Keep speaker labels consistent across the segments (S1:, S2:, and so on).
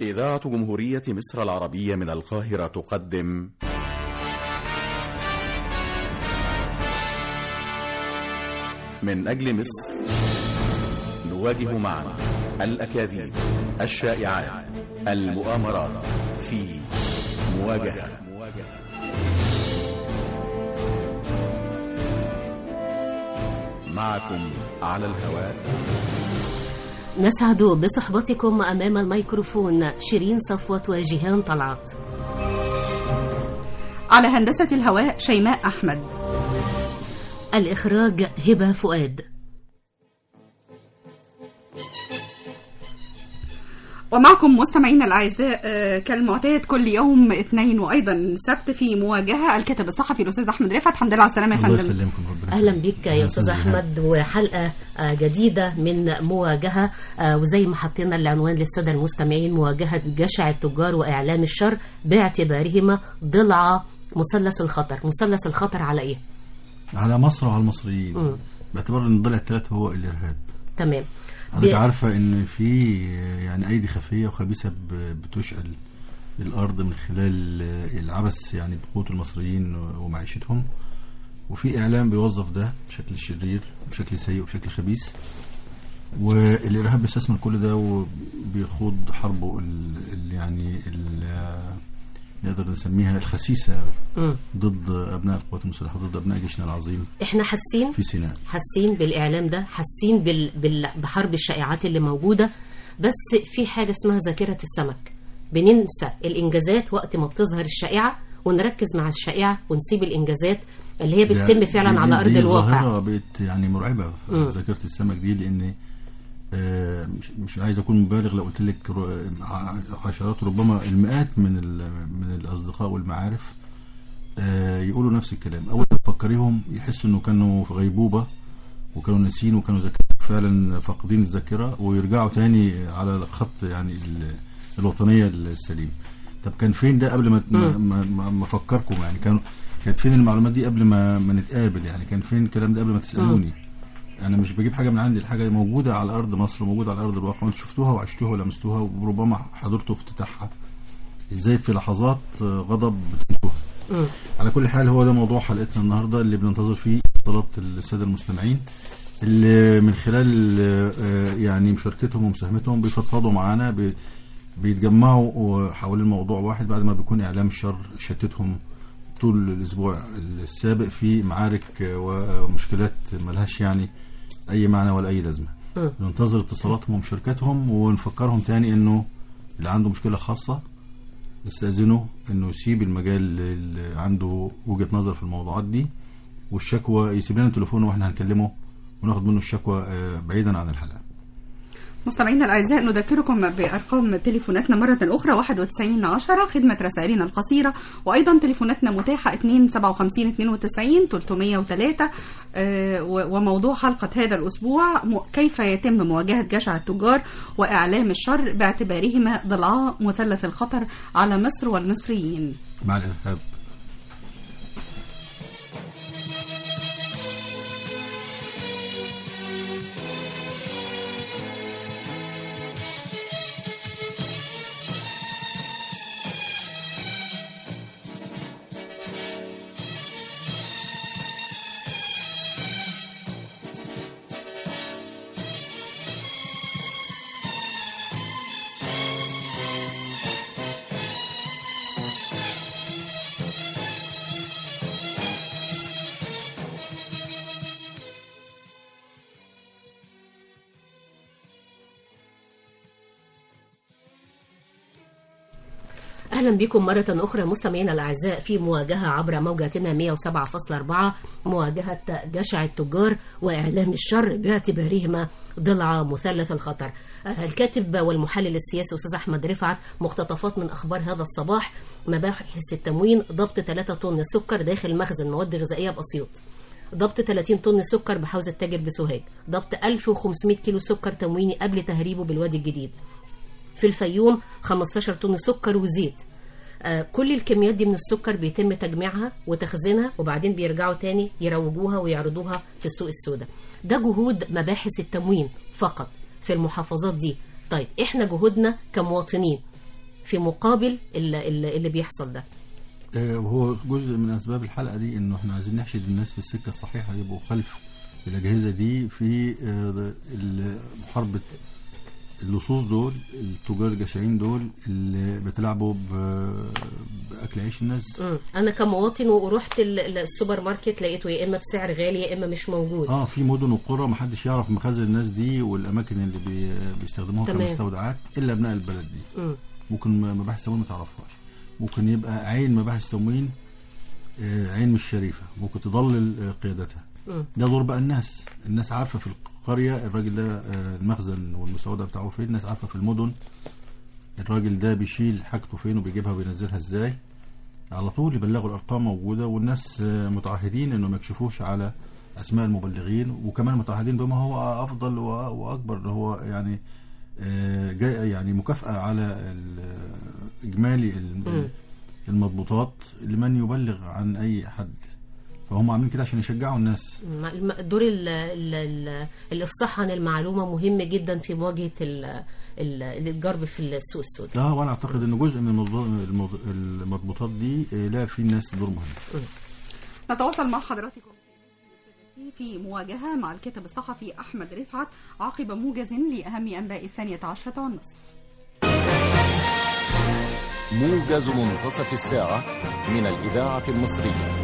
S1: إذاعة جمهورية مصر العربية من القاهرة تقدم من أجل مصر نواجه معا الأكاذيب الشائعات المؤامرات في مواجهة معكم على الهواء
S2: نسعد بصحبتكم أمام الميكروفون شيرين صفوت وجيهان طلعت
S3: على هندسة الهواء شيماء أحمد
S2: الإخراج هبة فؤاد
S3: ومعكم مستمعينا الأعزاء آه، كالمعتاد كل يوم اثنين وأيضا سبت في مواجهة الكاتب الصحفي الأستاذ أحمد رفعت الحمد لله على السلامة يا
S4: الله
S3: فندم
S4: يسلمكم ربنا
S2: أهلا
S4: يخليك.
S2: بك يا أستاذ
S4: أهلا
S2: أحمد وحلقة آه، جديدة من مواجهة آه، وزي ما حطينا العنوان للسادة المستمعين مواجهة جشع التجار وإعلام الشر باعتبارهما ضلع مثلث الخطر مثلث الخطر على إيه؟
S4: على مصر وعلى المصريين
S2: مم.
S4: باعتبار ان الضلع الثالث هو الارهاب
S2: تمام
S4: حضرتك
S2: ب-
S4: عارفه ان في يعني ايدي خفيه وخبيثه ب- بتشعل الارض من خلال العبث يعني بقوت المصريين ومعيشتهم وفي اعلام بيوظف ده بشكل شرير بشكل سيء وبشكل خبيث والارهاب بيستثمر كل ده وبيخوض حربه ال ال يعني ال نقدر نسميها الخسيسه
S2: مم.
S4: ضد ابناء القوات المسلحه وضد ابناء جيشنا العظيم
S2: إحنا حاسين
S4: في سيناء
S2: حاسين بالإعلام ده حاسين بال... بال... بحرب الشائعات اللي موجودة بس في حاجة اسمها ذاكرة السمك بننسى الإنجازات وقت ما بتظهر الشائعة ونركز مع الشائعة ونسيب الإنجازات اللي هي بتتم
S4: ده-
S2: فعلا
S4: دي-
S2: على أرض
S4: دي
S2: الواقع
S4: ظاهرة بقت يعني مرعبة في
S2: مم.
S4: ذاكرة السمك دي لأن آه، مش, مش عايز أكون مبالغ لو قلت لك ر- ع- عشرات ربما المئات من ال- من الأصدقاء والمعارف آه، يقولوا نفس الكلام أول ما تفكريهم يحسوا إنه كانوا في غيبوبة وكانوا ناسيين وكانوا ذاك- فعلا فاقدين الذاكرة ويرجعوا تاني على خط يعني ال- الوطنية السليم طب كان فين ده قبل ما ما, ما, ما, ما افكركم يعني كانوا كانت فين المعلومات دي قبل ما ما نتقابل يعني كان فين الكلام ده قبل ما تسالوني انا مش بجيب حاجه من عندي الحاجه موجوده على ارض مصر موجوده على ارض الواقع وانتوا شفتوها وعشتوها ولمستوها وربما حضرتوا افتتاحها ازاي في لحظات آه، غضب بتنسوها
S2: مم.
S4: على كل حال هو ده موضوع حلقتنا النهارده اللي بننتظر فيه اتصالات الساده المستمعين اللي من خلال آه، يعني مشاركتهم ومساهمتهم بيفضفضوا معانا بي- بيتجمعوا حوالين موضوع واحد بعد ما بيكون اعلام الشر شتتهم طول الاسبوع السابق في معارك آه، ومشكلات ملهاش يعني اي معنى ولا اي لازمه
S2: مم.
S4: ننتظر اتصالاتهم ومشاركاتهم ونفكرهم تاني انه اللي عنده مشكله خاصه نستأذنه انه يسيب المجال اللي عنده وجهة نظر في الموضوعات دي والشكوى يسيب لنا تليفونه واحنا هنكلمه وناخد منه الشكوى آه، بعيدا عن الحلقة
S3: مستمعينا الأعزاء نذكركم بأرقام تليفوناتنا مرة أخرى 91 10 خدمة رسائلنا القصيرة وأيضا تليفوناتنا متاحة 2 57 92 303 آه، و- وموضوع حلقة هذا الأسبوع م- كيف يتم مواجهة جشع التجار وإعلام الشر باعتبارهما ضلعا مثلث الخطر على مصر والمصريين
S4: مع الإرهاب
S2: أهلا بكم مرة أخرى مستمعينا الأعزاء في مواجهة عبر موجاتنا 107.4 مواجهة جشع التجار وإعلام الشر باعتبارهما ضلع مثلث الخطر آه، الكاتب والمحلل السياسي أستاذ أحمد رفعت مقتطفات من أخبار هذا الصباح مباحث التموين ضبط 3 طن سكر داخل مخزن مواد غذائية بأسيوط ضبط 30 طن سكر بحوزة تاجر بسوهاج ضبط 1500 كيلو سكر تمويني قبل تهريبه بالوادي الجديد في الفيوم 15 طن سكر وزيت آه، كل الكميات دي من السكر بيتم تجميعها وتخزينها وبعدين بيرجعوا تاني يروجوها ويعرضوها في السوق السوداء ده جهود مباحث التموين فقط في المحافظات دي طيب احنا جهودنا كمواطنين في مقابل اللي, اللي اللي بيحصل ده
S4: آه، وهو جزء من اسباب الحلقه دي انه احنا عايزين نحشد الناس في السكه الصحيحه يبقوا خلف الاجهزه دي في آه، ال- محاربه اللصوص دول التجار الجشعين دول اللي بتلعبوا ب- باكل عيش الناس
S2: مم. انا كمواطن ورحت ال- ال- السوبر ماركت لقيته يا اما بسعر غالي يا اما مش موجود
S4: اه في مدن وقرى ما حدش يعرف مخازن الناس دي والاماكن اللي بي بيستخدموها
S2: تمام.
S4: كمستودعات الا ابناء البلد دي
S2: مم.
S4: ممكن م- مباحث التموين ما تعرفهاش ممكن يبقى عين مباحث التموين آه، عين مش شريفه ممكن تضلل آه، قيادتها
S2: مم.
S4: ده دور بقى الناس الناس عارفه في القريه الراجل ده آه، المخزن والمستودع بتاعه فين الناس عارفه في المدن الراجل ده بيشيل حاجته فين وبيجيبها وبينزلها ازاي على طول يبلغوا الارقام موجوده والناس آه، متعهدين انه ما يكشفوش على اسماء المبلغين وكمان متعهدين بما هو افضل و- واكبر اللي هو يعني آه، جاي يعني مكافاه على ال- اجمالي ال-
S2: مم.
S4: المضبوطات لمن يبلغ عن اي حد فهم عاملين كده عشان يشجعوا الناس
S2: مم. الم- دور ال- ال- ال- الافصاح عن المعلومه مهم جدا في مواجهه ال- ال- الجرب في السوق السوداء
S4: اه وانا اعتقد ان جزء من المضبوط- المض- المضبوطات دي آه، لا في الناس دور مهم
S3: نتواصل مع حضراتكم في مواجهة مع الكاتب الصحفي أحمد رفعت عقب موجز لأهم أنباء الثانية عشرة والنصف
S5: موجز منتصف الساعة من الإذاعة المصرية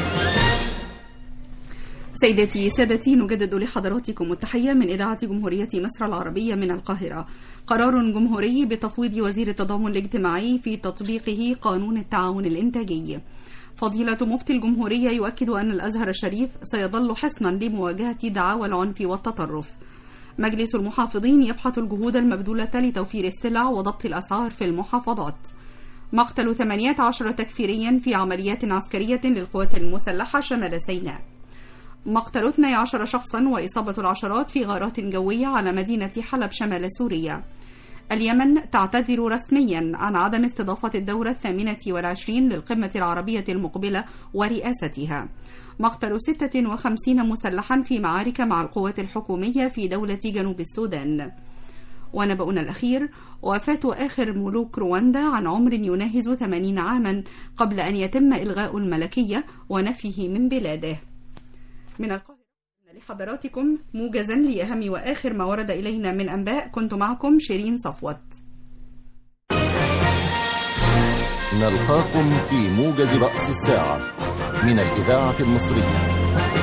S3: سيداتي سادتي نجدد لحضراتكم التحية من إذاعة جمهورية مصر العربية من القاهرة قرار جمهوري بتفويض وزير التضامن الاجتماعي في تطبيقه قانون التعاون الإنتاجي فضيلة مفتي الجمهورية يؤكد أن الأزهر الشريف سيظل حصنا لمواجهة دعاوى العنف والتطرف مجلس المحافظين يبحث الجهود المبذولة لتوفير السلع وضبط الأسعار في المحافظات مقتل 18 تكفيريا في عمليات عسكرية للقوات المسلحة شمال سيناء مقتل 12 شخصا وإصابة العشرات في غارات جوية على مدينة حلب شمال سوريا اليمن تعتذر رسميا عن عدم استضافة الدورة الثامنة والعشرين للقمة العربية المقبلة ورئاستها مقتل 56 مسلحا في معارك مع القوات الحكومية في دولة جنوب السودان ونبأنا الأخير وفاة آخر ملوك رواندا عن عمر يناهز 80 عاما قبل أن يتم إلغاء الملكية ونفيه من بلاده من القاهرة لحضراتكم موجزا لأهم وآخر ما ورد إلينا من أنباء كنت معكم شيرين صفوت
S5: نلقاكم في موجز رأس الساعة من الإذاعة المصرية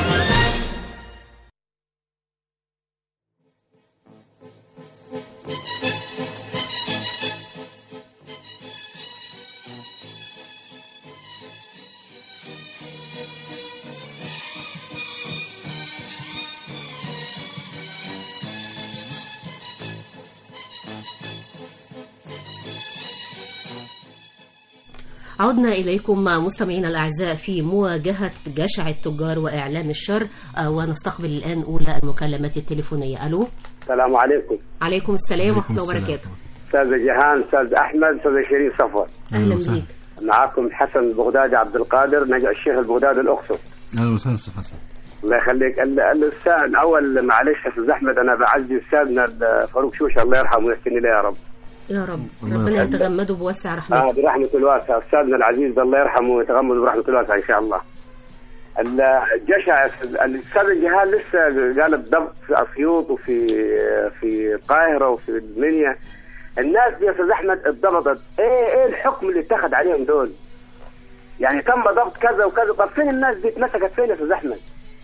S2: عدنا إليكم مستمعينا الأعزاء في مواجهة جشع التجار وإعلام الشر آه، ونستقبل الآن أولى المكالمات التليفونية ألو
S6: السلام عليكم
S2: عليكم السلام
S4: عليكم
S2: ورحمة الله
S4: السلام.
S2: وبركاته
S6: استاذ جيهان استاذ احمد استاذ شيرين صفوت
S2: أهلا
S4: وسهلا.
S2: بيك
S6: معكم حسن البغدادي عبد القادر نجع الشيخ البغدادي الاقصر
S4: اهلا وسهلا استاذ حسن
S6: الله يخليك ال- الاستاذ اول معلش يا استاذ احمد انا بعزي استاذنا ال- فاروق شوشه الله يرحمه ويحسن اليه يا رب
S2: يا رب
S4: الله
S2: ربنا
S4: يرحمه.
S2: يتغمده بوسع رحمته
S6: اه برحمه الواسعه استاذنا العزيز الله يرحمه ويتغمد برحمه الواسعه ان شاء الله ال- الجشع الاستاذ الجهال لسه قال الضبط في اسيوط وفي في القاهره وفي المنيا الناس دي يا استاذ احمد اتضبطت ايه ايه الحكم اللي اتخذ عليهم دول؟ يعني تم ضبط كذا وكذا طب فين الناس دي اتمسكت فين يا استاذ احمد؟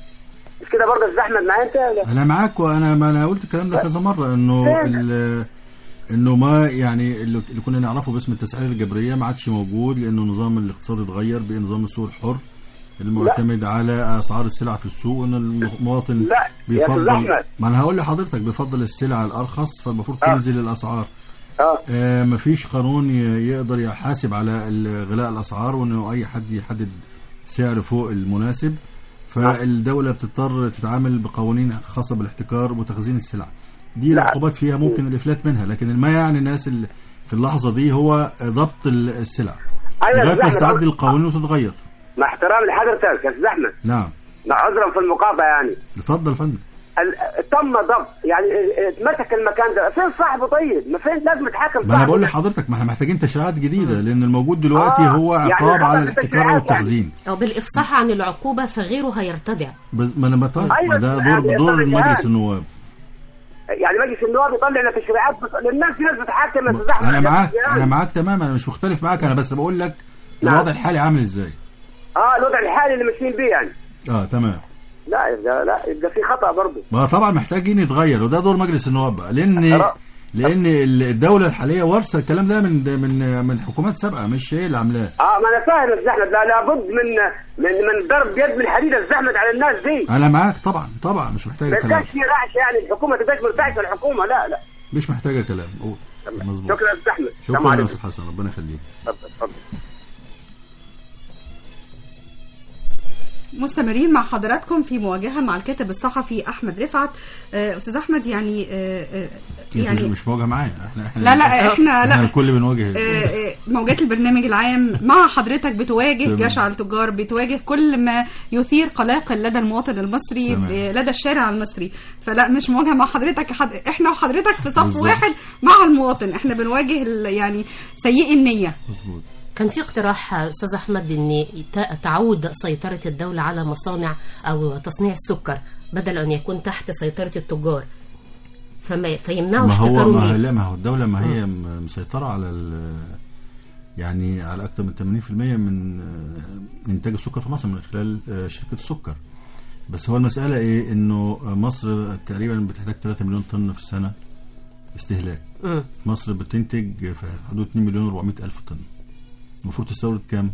S6: مش كده برضه يا استاذ احمد معايا انت ولا؟
S4: انا معاك وانا ما انا قلت الكلام ده كذا مره انه
S6: فعلا.
S4: ال- انه ما يعني اللي اللي كنا نعرفه باسم التسعير الجبريه ما عادش موجود لانه النظام الاقتصادي اتغير بقى نظام السوق الحر المعتمد على اسعار السلع في السوق ان المواطن
S6: لا يا استاذ
S4: بيفضل
S6: احمد
S4: ما انا هقول لحضرتك بيفضل السلع الارخص فالمفروض
S6: آه.
S4: تنزل الاسعار
S6: اه
S4: آه مفيش قانون ي- يقدر يحاسب على ال- غلاء الاسعار وانه اي حد يحدد سعر فوق المناسب فالدوله بتضطر تتعامل بقوانين خاصه بالاحتكار وتخزين السلع دي
S6: لا.
S4: العقوبات فيها ممكن الافلات منها لكن ما يعني الناس اللي في اللحظه دي هو ضبط ال- السلع
S6: ايوه يا
S4: لغايه
S6: استاذ
S4: ما
S6: احمد
S4: تتعدل القوانين وتتغير
S6: مع احترامي لحضرتك يا استاذ احمد
S4: نعم
S6: مع عذرا في المقاطعه يعني
S4: اتفضل يا فندم
S6: ال- تم ضبط يعني اتمسك المكان ده فين صاحبه طيب ما فين لازم يتحاكم
S4: ما انا
S6: صاحبه
S4: بقول
S6: ده.
S4: لحضرتك ما احنا محتاجين تشريعات جديده لان الموجود دلوقتي
S6: آه،
S4: هو
S6: يعني
S4: عقاب
S6: خطأ
S4: على
S6: في
S4: الاحتكار
S6: التشريعات
S4: والتخزين
S2: أو بالإفصاح عن العقوبة فغيره هيرتدع
S4: بس- ما انا بطلع
S6: أيوة،
S4: ما ده دور
S6: يعني
S4: دور
S6: يطلع
S4: مجلس
S6: جهاز.
S4: النواب
S6: يعني مجلس النواب يطلع لنا تشريعات بس للناس في ناس بتحاكم يا أستاذ أحمد.
S4: انا معاك
S6: يعني-
S4: انا معاك تماما انا مش مختلف معاك انا بس بقول لك
S6: نعم.
S4: الوضع الحالي عامل ازاي
S6: اه الوضع الحالي اللي ماشيين بيه يعني
S4: اه تمام
S6: لا يبقى لا يبقى في خطا برضه
S4: ما طبعا محتاجين يتغير وده دور مجلس النواب بقى لان
S6: ترى-
S4: لان الدوله الحاليه وارثه الكلام ده من من من حكومات سابقه مش هي اللي عاملاه
S6: اه ما انا فاهم يا استاذ احمد لا لابد من من من ضرب يد من حديد الزحمه على الناس دي
S4: انا معاك طبعا طبعا مش محتاجه
S6: ما
S4: كلام
S6: يبقاش في رعش يعني الحكومه ما تبقاش مرتعشه الحكومه لا لا
S4: مش محتاجه كلام قول مظبوط
S6: شكرا يا استاذ احمد السلام
S4: شكرا يا
S6: عليكم
S4: استاذ حسن ربنا يخليك
S6: اتفضل اتفضل
S3: مستمرين مع حضراتكم في مواجهه مع الكاتب الصحفي احمد رفعت آه، استاذ احمد يعني آه، آه،
S4: يعني
S3: يعني
S4: مش مواجهه معايا احنا احنا
S3: لا لا احنا
S4: احنا
S3: لا
S4: الكل بنواجه
S3: آه، آه، موجات البرنامج العام مع حضرتك بتواجه
S4: تمام.
S3: جشع التجار بتواجه كل ما يثير قلاقل لدى المواطن المصري
S4: تمام.
S3: آه، لدى الشارع المصري فلا مش مواجهه مع حضرتك حد... احنا وحضرتك في صف
S4: بالظبط.
S3: واحد مع المواطن احنا بنواجه ال- يعني سيئي النيه
S4: مظبوط
S2: كان في اقتراح استاذ احمد ان ت- تعود سيطره الدوله على مصانع او تصنيع السكر بدل ان يكون تحت سيطره التجار فما فيمنعوا
S4: ما هو
S2: احتكارهم
S4: ما هي
S2: ليه؟
S4: لا ما هو الدولة ما هي م- مسيطرة على ال- يعني على أكثر من 80% من آه، إنتاج السكر في مصر من خلال آه، شركة السكر بس هو المسألة إيه إنه مصر تقريبا بتحتاج 3 مليون طن في السنة استهلاك
S2: مم.
S4: مصر بتنتج في حدود 2 مليون و400 ألف طن المفروض تستورد كام؟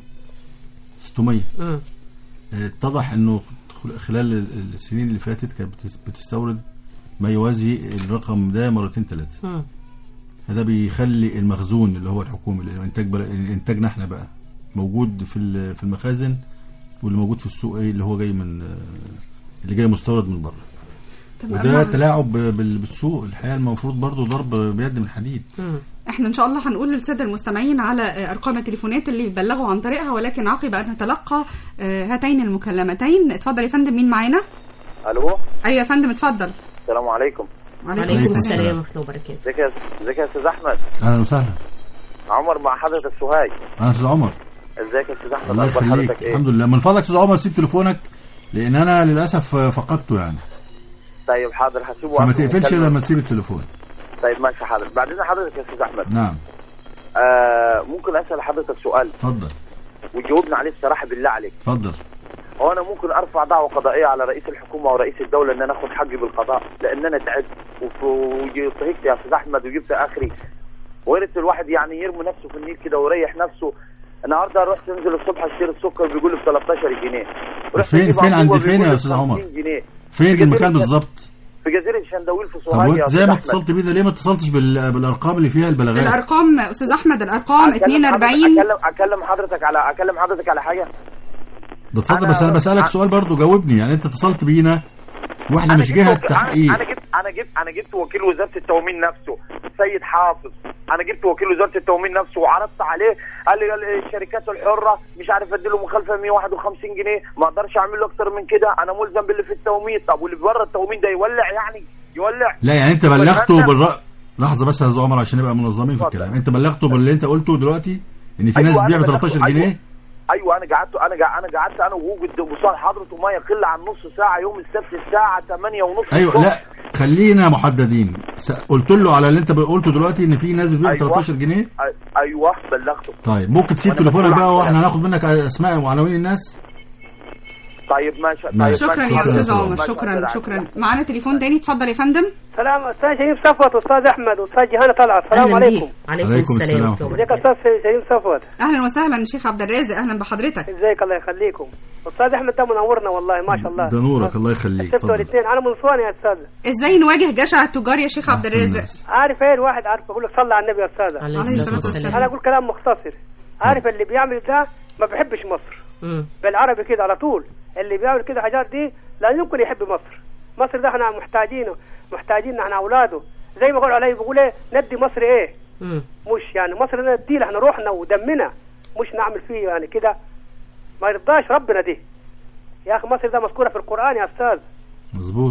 S4: 600
S2: مم.
S4: آه، اتضح انه خل- خلال ال- السنين اللي فاتت كانت بتس- بتستورد ما يوازي الرقم ده مرتين ثلاثه
S2: مم.
S4: فده بيخلي المخزون اللي هو الحكومي اللي هو انتاج بل... انتاجنا احنا بقى موجود في ال- في المخازن واللي موجود في السوق ايه اللي هو جاي من آه، اللي جاي مستورد من بره
S3: تمام.
S4: وده تلاعب ب- بال- بالسوق الحقيقه المفروض برضو ضرب بيد من حديد
S2: مم.
S3: احنا ان شاء الله هنقول للساده المستمعين على آه، ارقام التليفونات اللي يبلغوا عن طريقها ولكن عقب ان نتلقى آه، هاتين المكالمتين اتفضل يا فندم مين معانا
S7: الو
S3: ايوه يا فندم اتفضل
S7: السلام عليكم
S2: وعليكم السلام ورحمه الله وبركاته
S7: ازيك يا ازيك يا استاذ احمد
S4: اهلا وسهلا
S7: عمر مع حضرتك سوهاج
S4: انا استاذ عمر
S7: ازيك يا استاذ احمد
S4: الله
S7: اخبار
S4: يخليك
S7: حضرتك ايه
S4: الحمد لله من فضلك استاذ عمر سيب تليفونك لان انا للاسف آه، فقدته يعني
S7: طيب حاضر هسيبه
S4: فما
S7: وأقفل
S4: تقفلش
S7: المكالمة.
S4: لما تسيب التليفون
S7: طيب ماشي حضرتك بعدين حضرتك يا استاذ احمد
S4: نعم
S7: آه ممكن اسال حضرتك سؤال
S4: اتفضل
S7: وتجاوبني عليه الصراحه بالله عليك
S4: اتفضل
S7: هو انا ممكن ارفع دعوه قضائيه على رئيس الحكومه ورئيس الدوله ان انا اخد حقي بالقضاء لان انا تعبت وف- وطهقت يا استاذ احمد وجبت اخري ويا ريت الواحد يعني يرمي نفسه في النيل كده ويريح نفسه النهارده رحت انزل الصبح اشتري السكر بيقول لي ب 13 جنيه رحت
S4: فين-
S7: أجيب
S4: فين عند
S7: عبوة
S4: فين
S7: بيقول
S4: يا
S7: لي
S4: أستاذ
S7: ب
S4: عمر؟
S7: 50 جنيه
S4: فين
S7: في
S4: المكان
S7: جزيرة-
S4: بالظبط
S7: في جزيره الشندويل في
S4: طب
S7: سوهاج يا
S4: وانت
S7: أستاذ
S4: زي ما
S7: أحمد.
S4: اتصلت بيه ده ليه ما اتصلتش بال... بالارقام اللي فيها البلاغات
S3: الارقام استاذ احمد الارقام
S7: أكلم
S3: 42
S7: حضرتك- اكلم اكلم حضرتك على اكلم حضرتك على حاجه
S4: ده اتفضل
S7: أنا-
S4: بس انا بسالك
S7: أنا-
S4: سؤال برضو جاوبني يعني انت اتصلت بينا واحنا
S7: أنا
S4: مش
S7: جبت
S4: جهه
S7: وك-
S4: تحقيق
S7: انا أنا جبت انا جبت انا جبت وكيل وزاره التموين نفسه سيد حافظ انا جبت وكيل وزاره التموين نفسه وعرضت عليه قال لي قال لي الشركات الحره مش عارف ادي له مخالفه 151 جنيه ما اقدرش اعمل له اكتر من كده انا ملزم باللي في التموين طب واللي بره التموين ده يولع يعني يولع
S4: لا يعني انت بلغته
S7: والمكتب-
S4: بالرأي لحظه بس يا استاذ عمر عشان نبقى منظمين في
S7: اتفضل.
S4: الكلام انت بلغته باللي انت قلته دلوقتي ان في
S7: أيوة،
S4: ناس
S7: أنا
S4: بتبيع ب
S7: بلغته.
S4: 13 جنيه
S7: أيوة. ايوه انا قعدت انا قع- انا قعدت انا وهو قد- قصاد حضرته ما يقل عن نص ساعه يوم السبت الساعه 8 ونص
S4: ايوه لا خلينا محددين س- قلت له على اللي انت قلته دلوقتي ان في ناس بتبيع ب
S7: أيوة.
S4: 13 جنيه
S7: ايوه بلغته
S4: طيب ممكن تسيب
S7: وأنا
S4: تليفونك
S7: مسؤول
S4: بقى
S7: عن
S4: واحنا
S7: كده.
S4: هناخد منك اسماء وعناوين الناس
S7: طيب ماشي طيب
S4: ماشي.
S3: شكرا
S7: ماشي.
S3: يا
S4: شكرا يا
S3: استاذ
S4: أستاذ
S3: عمر
S7: ماشي.
S3: شكرا
S7: ماشي.
S3: شكرا معانا تليفون تاني اتفضل يا فندم
S8: سلام استاذ شريف صفوت استاذ احمد واستاذ جهانه طلعت السلام
S2: اهلا
S8: عليكم
S2: بيك عليكم
S4: عليكم
S2: السلام
S4: السلام.
S2: ورحمه الله
S8: ازيك يا
S2: وبركاته
S8: استاذ شريف صفوت
S3: اهلا وسهلا شيخ عبد الرازق اهلا بحضرتك
S8: ازيك الله يخليكم استاذ احمد ده منورنا والله ما شاء الله
S4: ده نورك الله يخليك
S8: شفتوا
S4: اتفضل
S8: الاثنين انا من اسوان يا استاذ
S3: ازاي نواجه جشع التجار يا شيخ عبد
S4: أحسن
S3: الرازق
S4: الناس.
S8: عارف ايه الواحد عارف بقول لك صلى على النبي يا استاذ
S2: عليه
S3: عليه
S2: الصلاه
S3: الصلاة
S2: والسلام
S8: انا اقول كلام مختصر عارف اللي بيعمل ده ما بيحبش مصر
S2: مم.
S8: بالعربي كده على طول اللي بيعمل كده حاجات دي لا يمكن يحب مصر مصر ده احنا محتاجينه محتاجين احنا اولاده زي ما قالوا علي بيقول ايه ندي مصر ايه
S2: مم.
S8: مش يعني مصر ده ندي احنا روحنا ودمنا مش نعمل فيه يعني كده ما يرضاش ربنا دي يا اخي مصر ده مذكوره في القران يا استاذ
S4: مظبوط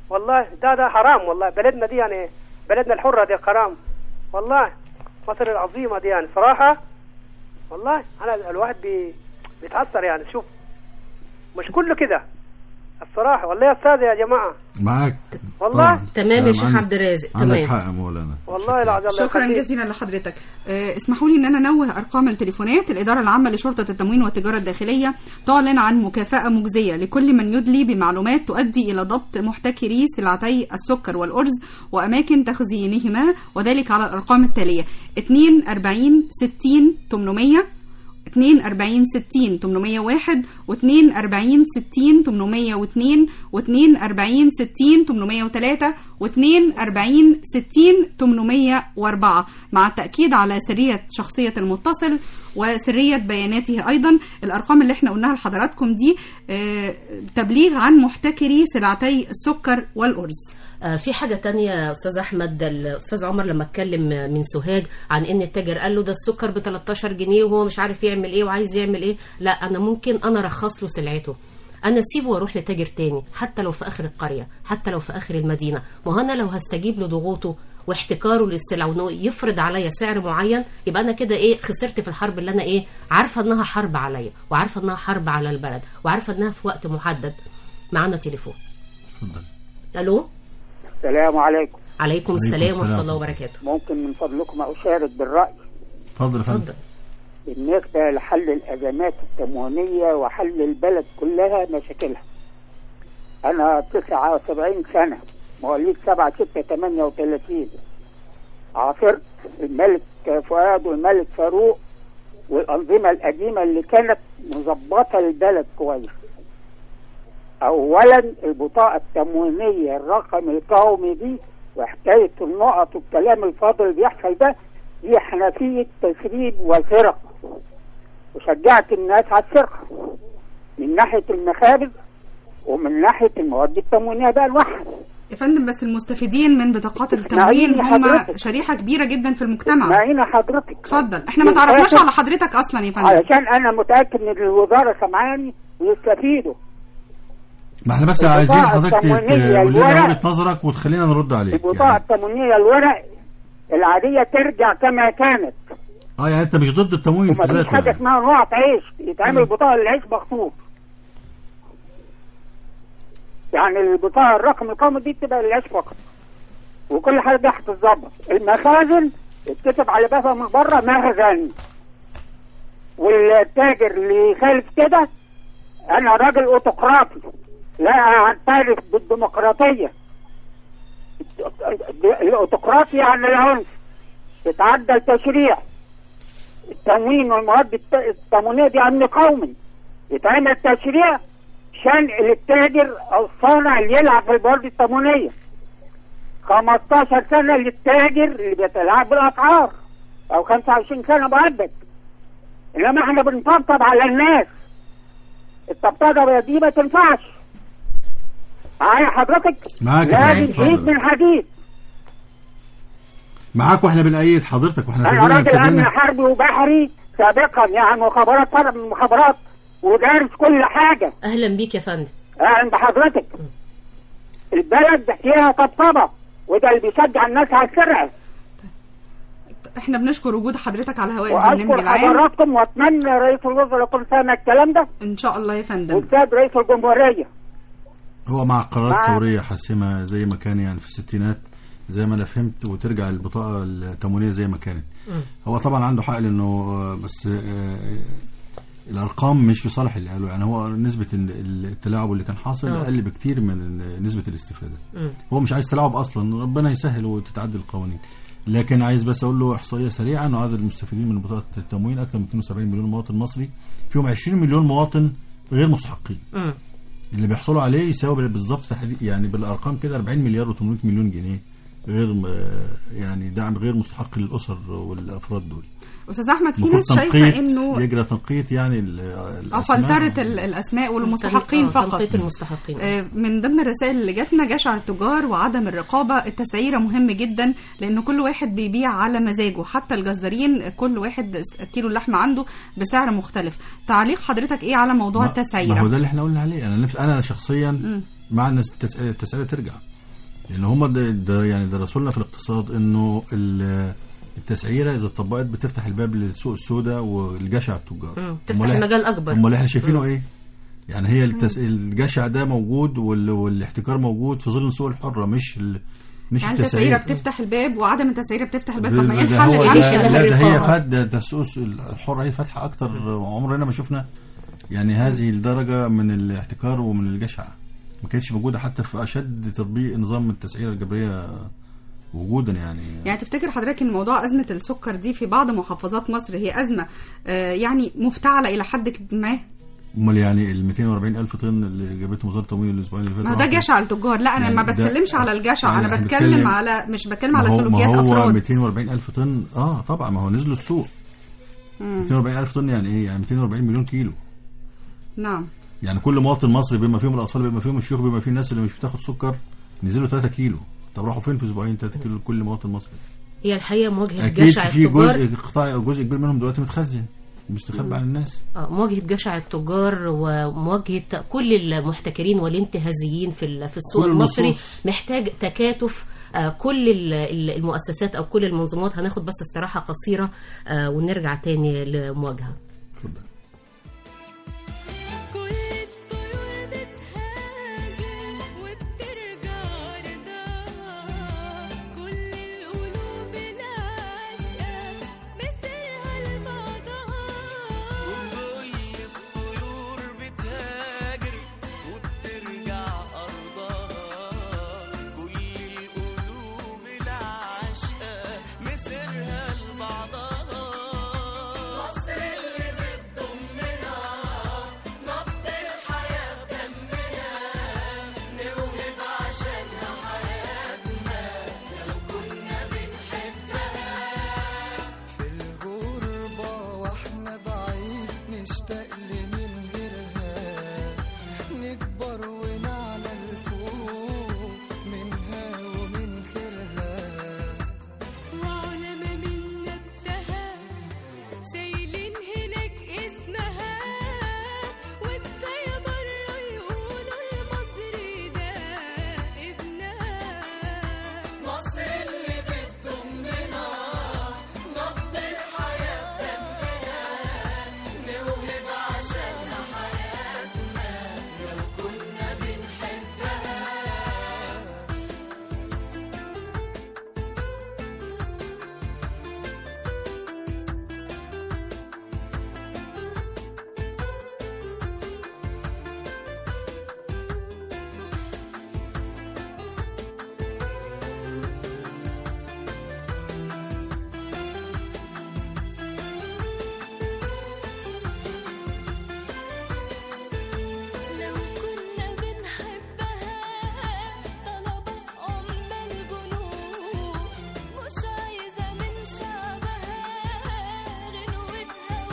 S8: والله ده ده حرام والله بلدنا دي يعني بلدنا الحرة دي حرام والله مصر العظيمة دي يعني صراحة والله أنا الواحد بي بيتأثر يعني شوف مش كله كده الصراحة والله يا أستاذ يا جماعة
S4: معاك
S8: والله؟
S4: طبعاً.
S2: تمام يا
S4: نعم،
S2: شيخ
S4: عندك-
S2: عبد الرازق
S4: عندك
S2: تمام
S4: حق يا مولانا
S8: والله العظيم الله
S3: شكرا
S8: يخليك.
S3: جزيلا لحضرتك آه، اسمحوا لي ان انا انوه ارقام التليفونات الاداره العامه لشرطه التموين والتجاره الداخليه تعلن عن مكافاه مجزيه لكل من يدلي بمعلومات تؤدي الى ضبط محتكري سلعتي السكر والارز واماكن تخزينهما وذلك على الارقام التاليه 42 60 800 42 60 801 و42 60 802 و42 60 803 و42 60 804 مع التأكيد على سرية شخصية المتصل وسرية بياناته أيضا الأرقام اللي احنا قلناها لحضراتكم دي آه، تبليغ عن محتكري سلعتي السكر والأرز
S2: آه، في حاجة تانية يا أستاذ أحمد الأستاذ عمر لما اتكلم من سوهاج عن إن التاجر قال له ده السكر ب 13 جنيه وهو مش عارف يعمل إيه وعايز يعمل إيه لا أنا ممكن أنا أرخص له سلعته أنا أسيبه وأروح لتاجر تاني حتى لو في آخر القرية حتى لو في آخر المدينة ما هو أنا لو هستجيب لضغوطه واحتكاره للسلع وانه يفرض عليا سعر معين يبقى انا كده ايه خسرت في الحرب اللي انا ايه عارفه انها حرب عليا وعارفه انها حرب على البلد وعارفه انها في وقت محدد معانا تليفون
S4: اتفضل
S2: الو
S9: السلام عليكم
S2: عليكم
S4: عليكم
S2: السلام ورحمه
S4: السلام.
S2: الله وبركاته
S9: ممكن من فضلكم أشارك بالرأي
S4: اتفضل يا فندم
S2: اتفضل
S9: بالنسبة لحل الأزمات التموينية وحل البلد كلها مشاكلها أنا 79 سنة مواليد 7 6 38 عاصرت الملك فؤاد والملك فاروق والأنظمة القديمة اللي كانت مظبطة البلد كويس أولا البطاقة التموينية الرقم القومي دي وحكاية النقط والكلام الفاضل اللي بيحصل ده دي حنفية تسريب وسرقة وشجعت الناس على السرقة من ناحية المخابز ومن ناحية المواد التموينية بقى لوحدها
S3: يا فندم بس المستفيدين من بطاقات التموين
S9: اسمعيني
S3: هم
S9: حضرتك.
S3: شريحة كبيرة جدا في المجتمع
S9: معينا حضرتك
S3: اتفضل احنا ما تعرفناش على حضرتك اصلا يا فندم
S9: علشان أنا متأكد إن الوزارة سمعاني ويستفيدوا
S4: ما احنا بس
S9: البطاقة
S4: عايزين حضرتك
S9: التموينية
S4: تقول لنا
S9: الورق.
S4: وجهه نظرك وتخلينا نرد عليك
S9: البطاقة
S4: يعني.
S9: التموينية الورق العادية ترجع كما كانت
S4: اه يعني انت مش ضد التموين في
S9: وما فيش
S4: ذاته
S9: حاجة
S4: يعني.
S9: اسمها نقط عيش يتعمل بطاقة للعيش مخطوط يعني البطاقة الرقم القومي دي بتبقى للعيش فقط وكل حاجة دي هتتظبط المخازن اتكتب على بابها من بره مخزن والتاجر اللي يخالف كده انا راجل اوتقراطي لا اعترف بالديمقراطية الاوتقراطي يعني العنف يتعدى التشريع التموين والمواد الت- التموينية دي امن قومي يتعمل تشريع شان للتاجر او الصانع اللي يلعب في المواد التموينية 15 سنة للتاجر اللي بيتلاعب بالاسعار او 25 سنة مؤبد انما احنا بنطبطب على الناس الطبطبة دي ما تنفعش معايا حضرتك
S4: معاك يا
S9: لازم
S4: فندم،
S9: حديد
S4: اتفضل.
S9: من حديد
S4: معاك واحنا بنأيد حضرتك واحنا
S9: انا
S4: كلنا
S9: راجل امن
S4: ابتدينا
S9: حربي وبحري سابقا يعني مخابرات طلب من المخابرات ودارس كل حاجه
S2: اهلا بيك يا فندم
S9: عند حضرتك البلد فيها طبطبه وده اللي بيشجع الناس على السرقه
S3: احنا بنشكر وجود حضرتك على هواء البرنامج
S9: واشكر
S3: العام
S9: حضراتكم واتمنى رئيس الوزراء يكون سامع الكلام ده
S3: ان شاء الله يا فندم
S9: والسيد رئيس الجمهوريه
S4: هو مع قرارات
S9: مع-
S4: ثوريه حاسمه زي ما كان يعني في الستينات زي ما انا فهمت وترجع البطاقه التموينيه زي ما كانت هو طبعا عنده حق لانه آه، بس آه، الارقام مش في صالح اللي قالوا يعني هو نسبه ال- التلاعب اللي كان حاصل
S2: آه.
S4: اقل بكتير من نسبه الاستفاده
S2: مم.
S4: هو مش عايز تلاعب اصلا ربنا يسهل وتتعدل القوانين لكن عايز بس اقول له احصائيه سريعه انه عدد المستفيدين من بطاقه التموين اكثر من 72 مليون مواطن مصري فيهم 20 مليون مواطن غير مستحقين
S2: مم.
S4: اللي بيحصلوا عليه يساوي بالظبط في حديث يعني بالارقام كده 40 مليار و800 مليون جنيه غير م- يعني دعم غير مستحق للاسر والافراد دول
S3: استاذ احمد في
S4: المفروض
S3: ناس شايفه
S4: تنقيط
S3: انه
S4: يجرى تنقيط يعني ال-
S3: اه
S4: الأسماء.
S3: فلترة ال- الاسماء والمستحقين
S2: آه،
S3: فقط
S2: تنقيط المستحقين
S3: آه، من ضمن الرسائل اللي جاتنا جشع التجار وعدم الرقابة التسعيرة مهم جدا لأن كل واحد بيبيع على مزاجه حتى الجزارين كل واحد كيلو اللحم عنده بسعر مختلف تعليق حضرتك إيه على موضوع
S4: ما- ما هو
S3: التسعيرة
S4: ده اللي احنا قلنا عليه انا نفس انا شخصيا
S3: مم.
S4: مع ان التس- التسعيره ترجع لان هم د- د- يعني درسوا لنا في الاقتصاد انه ال- التسعيره اذا اتطبقت بتفتح الباب للسوق السوداء والجشع التجار
S2: مم. تفتح
S4: أمال إحنا-
S2: المجال أكبر.
S4: امال احنا شايفينه
S2: مم.
S4: ايه يعني هي التس... الجشع ده موجود وال... والاحتكار موجود في ظل السوق الحره مش ال... مش
S3: يعني التسعيره
S4: التسعير
S3: بتفتح الباب وعدم التسعيره بتفتح الباب طب ما ايه
S4: ده
S3: الحل
S4: هو
S3: يعني
S4: ده لا ده هي
S2: الرقابة.
S4: فات ده ده السوق الحره هي فاتحه اكتر عمرنا ما شفنا يعني هذه الدرجه من الاحتكار ومن الجشع ما كانتش موجوده حتى في اشد تطبيق نظام التسعيره الجبريه وجودا يعني
S3: يعني تفتكر حضرتك ان موضوع ازمه السكر دي في بعض محافظات مصر هي ازمه آه، يعني مفتعله الى حد ما
S4: امال يعني ال 240 الف طن اللي جابتهم وزاره التموين الاسبوعين اللي فاتوا
S3: ما هو ده جشع التجار لا انا
S4: يعني
S3: ما
S4: ده-
S3: بتكلمش على الجشع
S4: يعني
S3: انا
S4: إحنا
S3: بتكلم
S4: بنتكلم-
S3: على مش بتكلم
S4: ما
S3: على
S4: هو
S3: سلوكيات
S4: ما هو
S3: افراد
S4: 240 الف طن اه طبعا ما هو نزلوا السوق
S3: مم.
S4: 240 الف طن يعني ايه يعني 240 مليون كيلو
S3: نعم
S4: يعني كل مواطن مصري بما فيهم الاطفال بما فيهم الشيوخ بما فيهم الناس اللي مش بتاخد سكر نزلوا 3 كيلو طب راحوا فين في اسبوعين 3 كيلو لكل مواطن مصري
S2: هي الحقيقة مواجهة
S4: اكيد
S2: جشع
S4: في
S2: التجار
S4: جزء قطاع جزء كبير منهم دلوقتي متخزن مستخبي عن الناس
S2: آه، مواجهة جشع التجار ومواجهة كل المحتكرين والانتهازيين في ال- في السوق
S4: كل
S2: المصري
S4: النصوص.
S2: محتاج تكاتف آه، كل ال- ال- المؤسسات او كل المنظمات هناخد بس استراحة قصيرة آه، ونرجع تاني لمواجهة
S4: اتفضل
S10: كل الطيور بتهاجر وبترجع رضاها كل القلوب العاشقة مسيرها لبعضها
S11: كل الطيور بتهاجر وبترجع أرضها كل القلوب العاشقة مسيرها لبعضها مصر اللي بتضمنا نبض الحياة دمنا نوهب عشانها حياتنا لو كنا بنحبها في الغربة واحنا بعيد نشتاق لمن غيرها نكبر ونعلى الفوق منها ومن خيرها
S10: وعلماء من نبتها شايلين هناك اسمها وكفاية بره يقولوا المصري ده ابنها
S11: مصر اللي بتضمنا نبض الحياة دمنا نوهب عشانها حياتنا لو كنا بنحبها
S10: لو كنا بنحبها طلبت أم الجنود مش عايزة من شعبها غنوة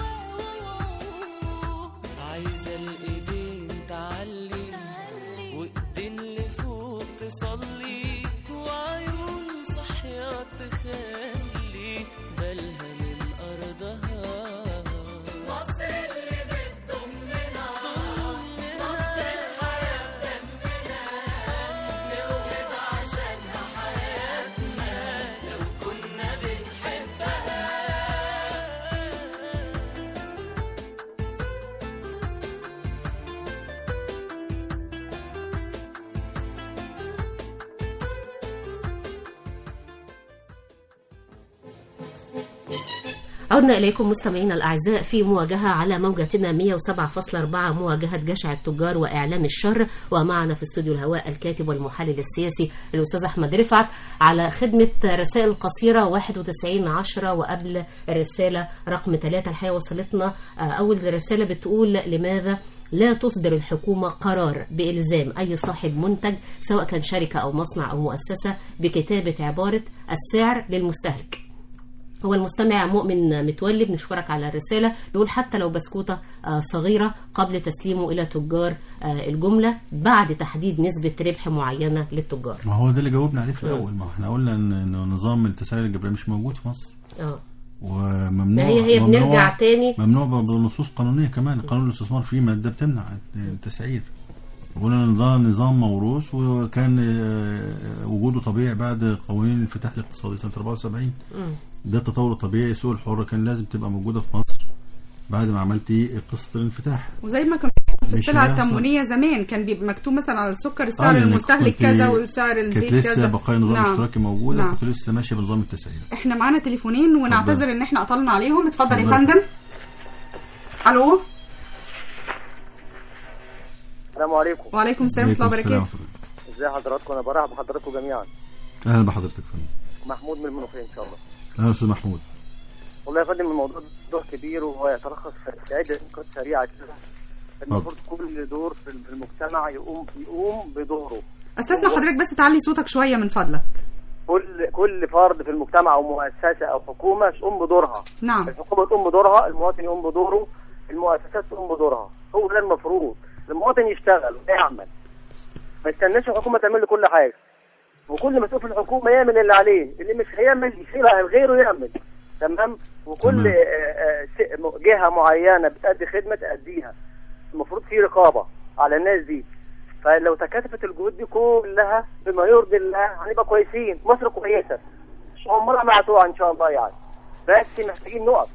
S10: هوا
S11: عايزة الإيدين تعلي وإيدين لفوق تصلي وعيون صحية تخلي بالها من أرضها مصر اللي بتضمنا نبض الحياة دمنا نوهب عشانها حياتنا لو كنا بنحبها
S2: عدنا إليكم مستمعينا الأعزاء في مواجهة على موجتنا 107.4 مواجهة جشع التجار وإعلام الشر ومعنا في استوديو الهواء الكاتب والمحلل السياسي الأستاذ أحمد رفعت على خدمة رسائل قصيرة 91 10 وقبل الرسالة رقم 3 الحقيقة وصلتنا آه، أول رسالة بتقول لماذا لا تصدر الحكومة قرار بإلزام أي صاحب منتج سواء كان شركة أو مصنع أو مؤسسة بكتابة عبارة السعر للمستهلك هو المستمع مؤمن متولي بنشكرك على الرسالة بيقول حتى لو بسكوتة آه، صغيرة قبل تسليمه إلى تجار آه، الجملة بعد تحديد نسبة ربح معينة للتجار
S4: ما هو ده اللي جاوبنا عليه في الاول ما احنا قلنا ان إن نظام التسعير الجبريه مش موجود في مصر
S2: اه
S4: وممنوع
S2: ما هي هي
S4: ممنوع-
S2: بنرجع تاني
S4: ممنوع بنصوص قانونيه كمان قانون الاستثمار فيه ماده بتمنع التسعير قلنا ان ده نظام موروث وكان آه، وجوده طبيعي بعد قوانين الانفتاح الاقتصادي سنه 74
S2: مم.
S4: ده التطور الطبيعي السوق الحر كان لازم تبقى موجوده في مصر بعد ما عملتي قصه الانفتاح
S3: وزي ما كان بيحصل في
S4: مش
S3: السلع
S4: هيحصل.
S3: التموينيه زمان كان بيبقى مكتوب مثلا على السكر
S4: آه،
S3: السعر
S4: لأنك
S3: المستهلك
S4: كنت-
S3: كذا والسعر الزيت
S4: كانت
S3: كذا
S4: لسه بقايا نظام
S3: نعم.
S4: اشتراكي موجوده
S3: نعم.
S4: كنت لسه ماشيه بنظام التسعير
S3: احنا معانا تليفونين ونعتذر ان احنا قطلنا عليهم اتفضل يا
S4: اتفضل.
S3: فندم الو
S12: السلام عليكم
S3: وعليكم السلام ورحمه الله
S4: عليكم
S3: وبركاته
S12: ازي حضراتكم انا برحب بحضراتكم جميعا
S4: اهلا بحضرتك يا فندم
S12: محمود من المنوفيه ان شاء الله
S4: اهلا استاذ محمود
S12: والله يا فندم الموضوع موضوع كبير وهو يتلخص في عده نقاط سريعه كده المفروض كل دور في في المجتمع يقوم يقوم بدوره
S3: استاذنا حضرتك بس تعلي صوتك شويه من فضلك
S12: كل كل فرد في المجتمع او مؤسسه او حكومه تقوم بدورها
S3: نعم
S12: الحكومه تقوم بدورها المواطن يقوم بدوره المؤسسات تقوم بدورها هو ده المفروض المواطن يشتغل ويعمل ما يستناش الحكومه تعمل له كل حاجه وكل مسؤول في الحكومه يعمل اللي عليه اللي مش هيعمل يسيبها غيره يعمل تمام وكل
S4: تمام.
S12: آه، آه، س- م- جهه معينه بتأدي خدمه تأديها المفروض في رقابه على الناس دي فلو تكاتفت الجهود دي كلها بما يرضي الله هنبقى كويسين مصر كويسه مش عمرها ما هتقع ان شاء الله يعني بس محتاجين نقف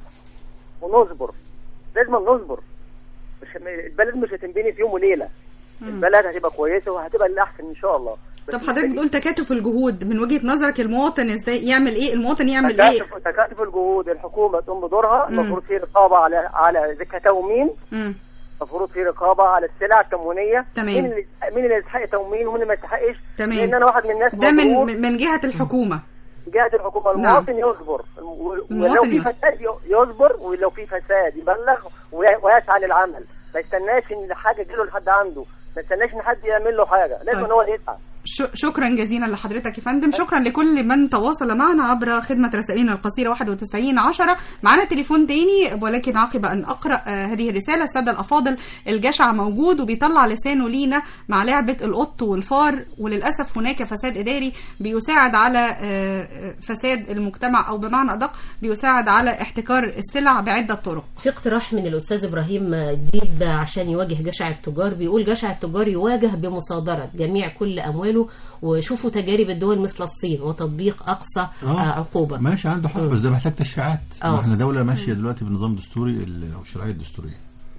S12: ونصبر لازم نصبر مش البلد مش هتنبني في يوم وليله البلد هتبقى كويسه وهتبقى الاحسن ان شاء الله بس
S3: طب حضرتك بتقول تكاتف الجهود من وجهه نظرك المواطن ازاي يعمل ايه المواطن يعمل ايه
S12: تكاتف تكاتف الجهود الحكومه تقوم بدورها
S3: مم.
S12: المفروض في رقابه على على زي كتومين
S3: مم.
S12: المفروض في رقابه على السلع التموينيه
S3: تمام.
S12: مين اللي مين اللي يستحق تموين ومين اللي ما يستحقش
S3: تمام.
S12: لان انا واحد من الناس
S3: ده من
S12: مضغوط.
S3: من جهه الحكومه
S12: جهه الحكومه
S3: نعم.
S12: المواطن يصبر و- ولو
S3: المواطن
S12: في
S3: يصبر.
S12: فساد ي- يصبر ولو في فساد يبلغ وي- ويسعى للعمل ما يستناش ان حاجه تجيله لحد عنده ما يستناش ان حد يعمل له حاجه لازم
S3: طيب.
S12: هو اللي يسعى
S3: ش- شكرا جزيلا لحضرتك يا فندم شكرا لكل من تواصل معنا عبر خدمة رسائلنا القصيرة 91 10 معنا تليفون تاني ولكن عقب أن أقرأ آه، هذه الرسالة السادة الأفاضل الجشع موجود وبيطلع لسانه لينا مع لعبة القط والفار وللأسف هناك فساد إداري بيساعد على آه، آه، فساد المجتمع أو بمعنى أدق بيساعد على احتكار السلع بعدة طرق
S2: في اقتراح من الاستاذ ابراهيم ديب عشان يواجه جشع التجار بيقول جشع التجار يواجه بمصادره جميع كل امواله وشوفوا تجارب الدول مثل الصين وتطبيق اقصى آه. عقوبه
S4: ماشي عنده حق بس ده محتاج تشريعات
S2: آه.
S4: ما احنا دوله ماشيه دلوقتي بنظام دستوري ال- او الشرعيه الدستوريه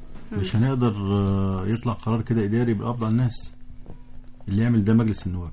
S4: مش هنقدر آه، يطلع قرار كده اداري بالقبض على الناس اللي يعمل ده مجلس النواب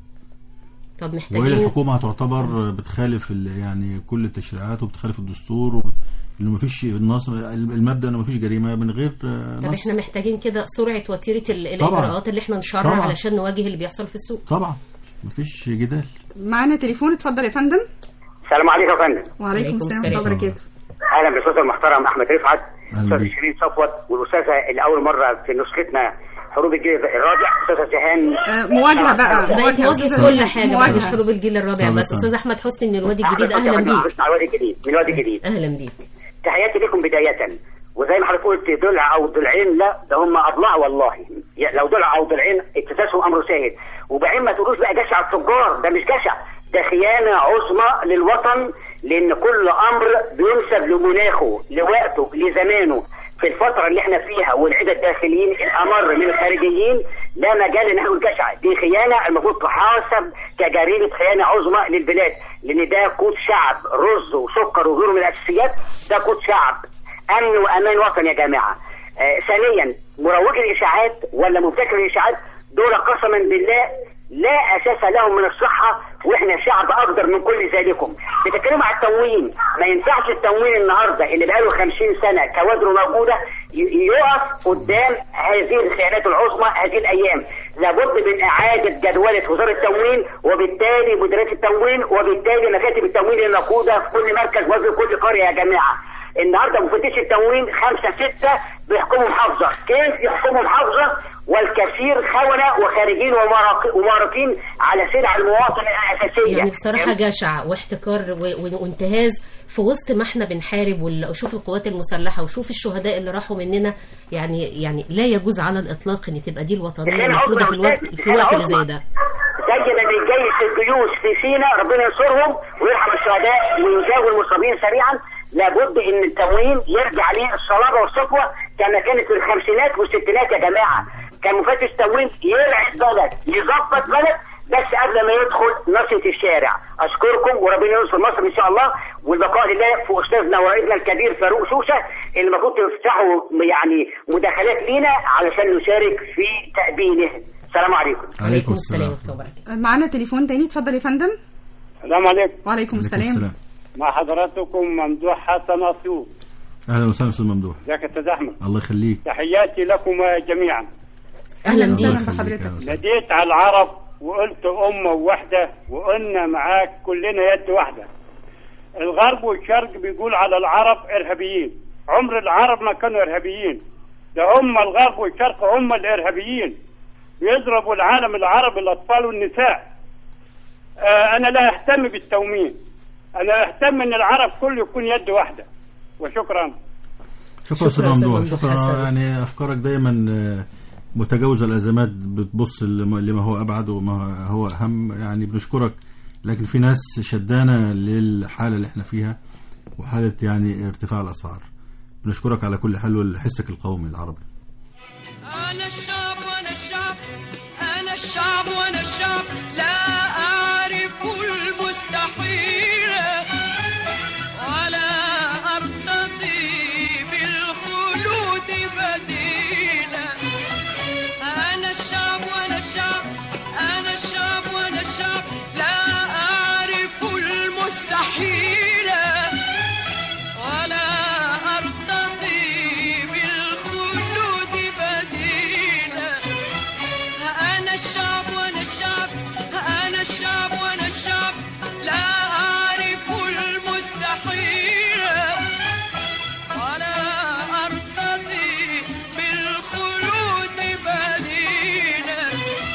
S2: طب
S4: والا
S2: محتاجين
S4: الحكومه هتعتبر بتخالف ال- يعني كل التشريعات وبتخالف الدستور وب... انه مفيش النص المبدا انه مفيش جريمه من غير آه،
S2: طب
S4: نص
S2: احنا محتاجين كده سرعه وتيره ال-
S4: طبعاً.
S2: الاجراءات اللي احنا نشرع
S4: طبعاً.
S2: علشان نواجه اللي بيحصل في السوق
S4: طبعا مفيش جدال
S3: معنا تليفون اتفضل يا فندم
S6: السلام عليكم يا فندم
S3: وعليكم السلام ورحمة الله وبركاته
S6: اهلا بالاستاذ المحترم احمد رفعت
S4: أهلا
S6: استاذ
S4: بيك.
S6: شيرين صفوت والاستاذه اللي اول مره في نسختنا حروب الجيل الرابع استاذه سهام
S3: آه، مواجهة بقى
S2: بقيت مواجهه
S3: أستاذة
S2: كل
S3: زينب.
S2: حاجه بقى
S3: مواجهة.
S2: مش حروب الجيل الرابع
S4: صلى
S2: بس
S4: الله
S2: استاذ احمد حسني من الوادي الجديد
S6: أحمد
S2: اهلا
S6: حسني
S2: بيك
S6: من الوادي الجديد من الوادي الجديد
S2: اهلا بيك
S6: تحياتي لكم بداية وزي ما حضرتك قلت ضلع او ضلعين لا ده هم اضلاع والله يا- لو ضلع او ضلعين اكتساسهم امر سهل وبعدين ما تقولوش بقى جشع التجار ده مش جشع ده خيانة عظمى للوطن لان كل امر بينسب لمناخه لوقته لزمانه في الفترة اللي احنا فيها والعدة الداخليين الامر من الخارجيين لا مجال ان نقول جشع دي خيانة المفروض تحاسب كجريمة خيانة عظمى للبلاد لان ده قوت شعب رز وسكر وغيره من الاساسيات ده قوت شعب امن وامان وطن يا جماعه. آه ثانيا مروج الاشاعات ولا مبتكر الاشاعات دول قسما بالله لا اساس لهم من الصحه واحنا شعب اقدر من كل ذلكم. بتتكلموا على التموين ما ينفعش التموين النهارده اللي بقاله 50 سنه كوادره موجوده ي- يقف قدام هذه الخيانات العظمى هذه الايام. لابد من اعاده جدوله وزاره التموين وبالتالي مديريه التموين وبالتالي مكاتب التموين الموجوده في كل مركز وفي كل قريه يا جماعه. النهارده مفتش التموين خمسه سته بيحكموا محافظه، كيف يحكموا محافظه والكثير خونه وخارجين ومارق- ومارقين على سلع المواطن الاساسيه.
S2: يعني بصراحة جشع واحتكار و- و- وانتهاز في وسط ما احنا بنحارب وال- وشوف القوات المسلحة وشوف الشهداء اللي راحوا مننا يعني يعني لا يجوز على الإطلاق إن تبقى دي الوطنية
S6: خيانة
S2: المفروضة في
S6: عظمى
S2: الوقت
S6: يا أستاذ،
S2: في الوقت اللي
S6: خيانة
S2: زي ده
S6: زي ما بيجيش الجيوش في سينا ربنا ينصرهم ويرحم الشهداء ويجاوب المصابين سريعا لابد ان التموين يرجع ليه الصلابه والصفوه كما كانت في الخمسينات والستينات يا جماعه
S13: كان مفتش تموين يرعى بلد يظبط بلد بس قبل ما يدخل نصرة الشارع اشكركم وربنا ينصر مصر ان شاء الله والبقاء لله في استاذنا وائدنا الكبير فاروق شوشه اللي المفروض تفتحوا يعني مداخلات لينا علشان نشارك في تأبينه السلام عليكم
S4: عليكم السلام
S3: معانا تليفون تاني اتفضل يا فندم
S14: السلام عليكم
S3: وعليكم السلام
S14: مع حضراتكم ممدوح حسن اسيوط
S4: اهلا وسهلا استاذ ممدوح
S14: ازيك يا استاذ احمد
S4: الله يخليك
S14: تحياتي لكم جميعا
S3: اهلا
S4: الله
S3: وسهلا
S4: يخليك.
S3: بحضرتك
S4: أهلا وسهلا.
S14: ناديت على العرب وقلت أمة واحدة وقلنا معاك كلنا يد واحدة الغرب والشرق بيقول على العرب إرهابيين عمر العرب ما كانوا إرهابيين ده هم الغرب والشرق هم الإرهابيين بيضربوا العالم العربي الأطفال والنساء آه أنا لا أهتم بالتومين أنا أهتم إن العرب كله يكون يد واحدة وشكرا
S4: شكرا استاذ
S2: شكراً أستاذ
S4: ممدوح
S2: ممدوح
S4: شكرا
S2: حسن.
S4: يعني افكارك دايما آه، متجاوزه الازمات بتبص لما لما هو ابعد وما هو اهم يعني بنشكرك لكن في ناس شدانه للحاله اللي احنا فيها وحاله يعني ارتفاع الاسعار بنشكرك على كل حال ولحسك القومي العربي
S11: أنا الشعب وأنا الشعب أنا الشعب وأنا الشعب لا أعرف المستحيل ولا أرتضي بالخلود بديلا أنا الشعب وأنا الشعب أنا الشعب وأنا الشعب لا أعرف المستحيل ولا أرتضي بالخلود بديلا أنا الشعب وأنا الشعب أنا الشعب وأنا الشعب لا أعرف المستحيل ولا أرتضي بالخلود بديلا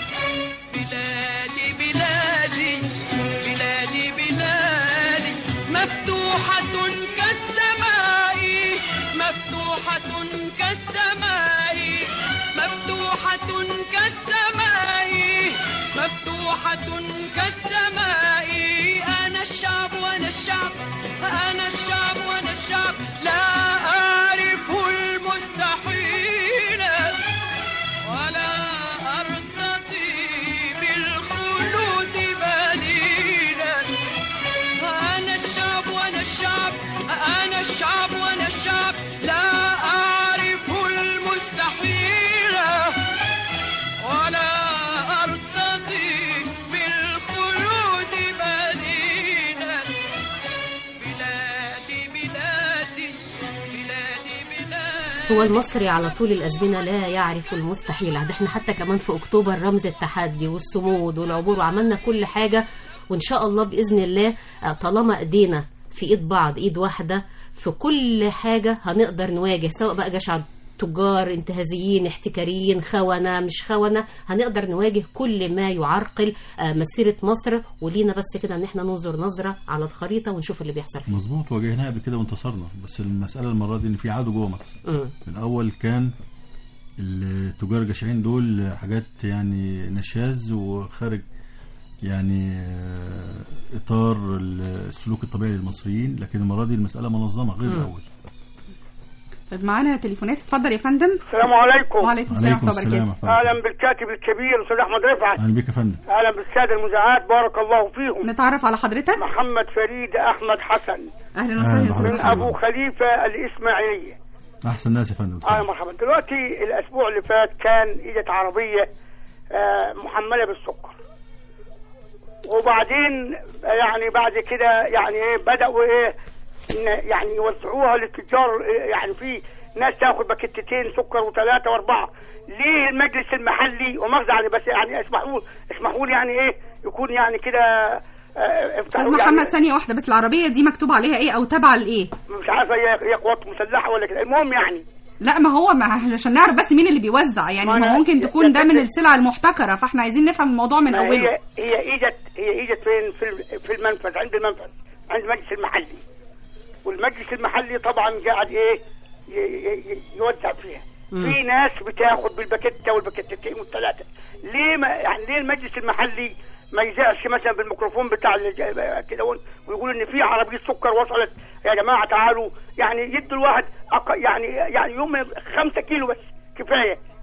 S11: بلادي بلادي بلادي بلادي مفتوحة كالسماء مفتوحة كالسماء مفتوحة كالسماء مفتوحة كالسماء أنا الشعب وأنا الشعب أنا الشعب وأنا الشعب لا أعرف المستحيل ولا أرتضي بالخلود بديلا أنا الشعب وأنا الشعب أنا الشعب وأنا الشعب لا أعرف المستحيل ولا أرتضي بالخلود بديلا بلادي بلادي بلادي بلادي
S2: هو المصري على طول الأزمنة لا يعرف المستحيل ده احنا حتى كمان في أكتوبر رمز التحدي والصمود والعبور وعملنا كل حاجة وإن شاء الله بإذن الله آه، طالما إيدينا في إيد بعض إيد واحدة في كل حاجة هنقدر نواجه سواء بقى جشع تجار انتهازيين احتكاريين خونة مش خونة هنقدر نواجه كل ما يعرقل آه، مسيرة مصر ولينا بس كده ان احنا ننظر نظرة على الخريطة ونشوف اللي بيحصل فيها
S4: مظبوط واجهناها قبل كده وانتصرنا بس المساله المره دي ان في عدو جوه مصر
S2: مم.
S4: الاول كان التجار الجشعين دول حاجات يعني نشاز وخارج يعني آه، اطار السلوك الطبيعي للمصريين لكن المره دي المساله منظمه غير
S3: مم.
S4: الاول
S3: طيب معانا تليفونات اتفضل يا فندم
S14: السلام عليكم
S3: وعليكم السلام
S4: عليكم
S3: ورحمه الله
S4: السلام
S3: وبركاته
S4: ورحمة الله.
S14: اهلا بالكاتب الكبير استاذ احمد رفعت
S4: اهلا بك يا فندم
S14: اهلا بالساده المذيعات بارك الله فيهم
S3: نتعرف على حضرتك
S14: محمد فريد احمد حسن
S3: اهلا
S4: أهلا
S3: وسهلا يا
S4: بحضرتك.
S3: أستاذ
S14: من
S3: محمد.
S14: ابو خليفه الاسماعيليه
S4: احسن ناس يا فندم
S14: اه مرحبا دلوقتي الاسبوع اللي فات كان اجت عربيه آه، محمله بالسكر وبعدين يعني بعد كده يعني ايه بداوا ايه إن يعني يوزعوها للتجار إيه، يعني في ناس تاخد باكيتتين سكر وثلاثه واربعه ليه المجلس المحلي ومؤاخذه يعني بس يعني اسمحوا اسمحوا لي يعني ايه يكون يعني كده آه،
S3: استاذ
S14: افتحوا
S3: محمد
S14: يعني
S3: ثانيه واحده بس العربيه دي مكتوب عليها ايه او تابعه لايه
S14: مش عارفه هي هي قوات مسلحه ولا كده المهم يعني
S3: لا ما هو ما عشان نعرف بس مين اللي بيوزع يعني
S14: ما
S3: ما
S14: أنا-
S3: ممكن تكون ده من السلع المحتكره فاحنا عايزين نفهم الموضوع من
S14: ما
S3: اوله
S14: هي هي اجت هي اجت فين في ال- في المنفذ عند المنفذ عند المجلس المحلي والمجلس المحلي طبعا قاعد ايه ي- ي- ي- يوزع فيها
S15: مم.
S14: في ناس بتاخد بالباكيته والباكيتتين والثلاثه ليه ما يعني ليه المجلس المحلي ما يذاعش مثلا بالميكروفون بتاع ال- كده ون- ويقول ان في عربيه سكر وصلت يا جماعه تعالوا يعني يدوا الواحد أق... يعني يعني يوم خمسة كيلو بس كفايه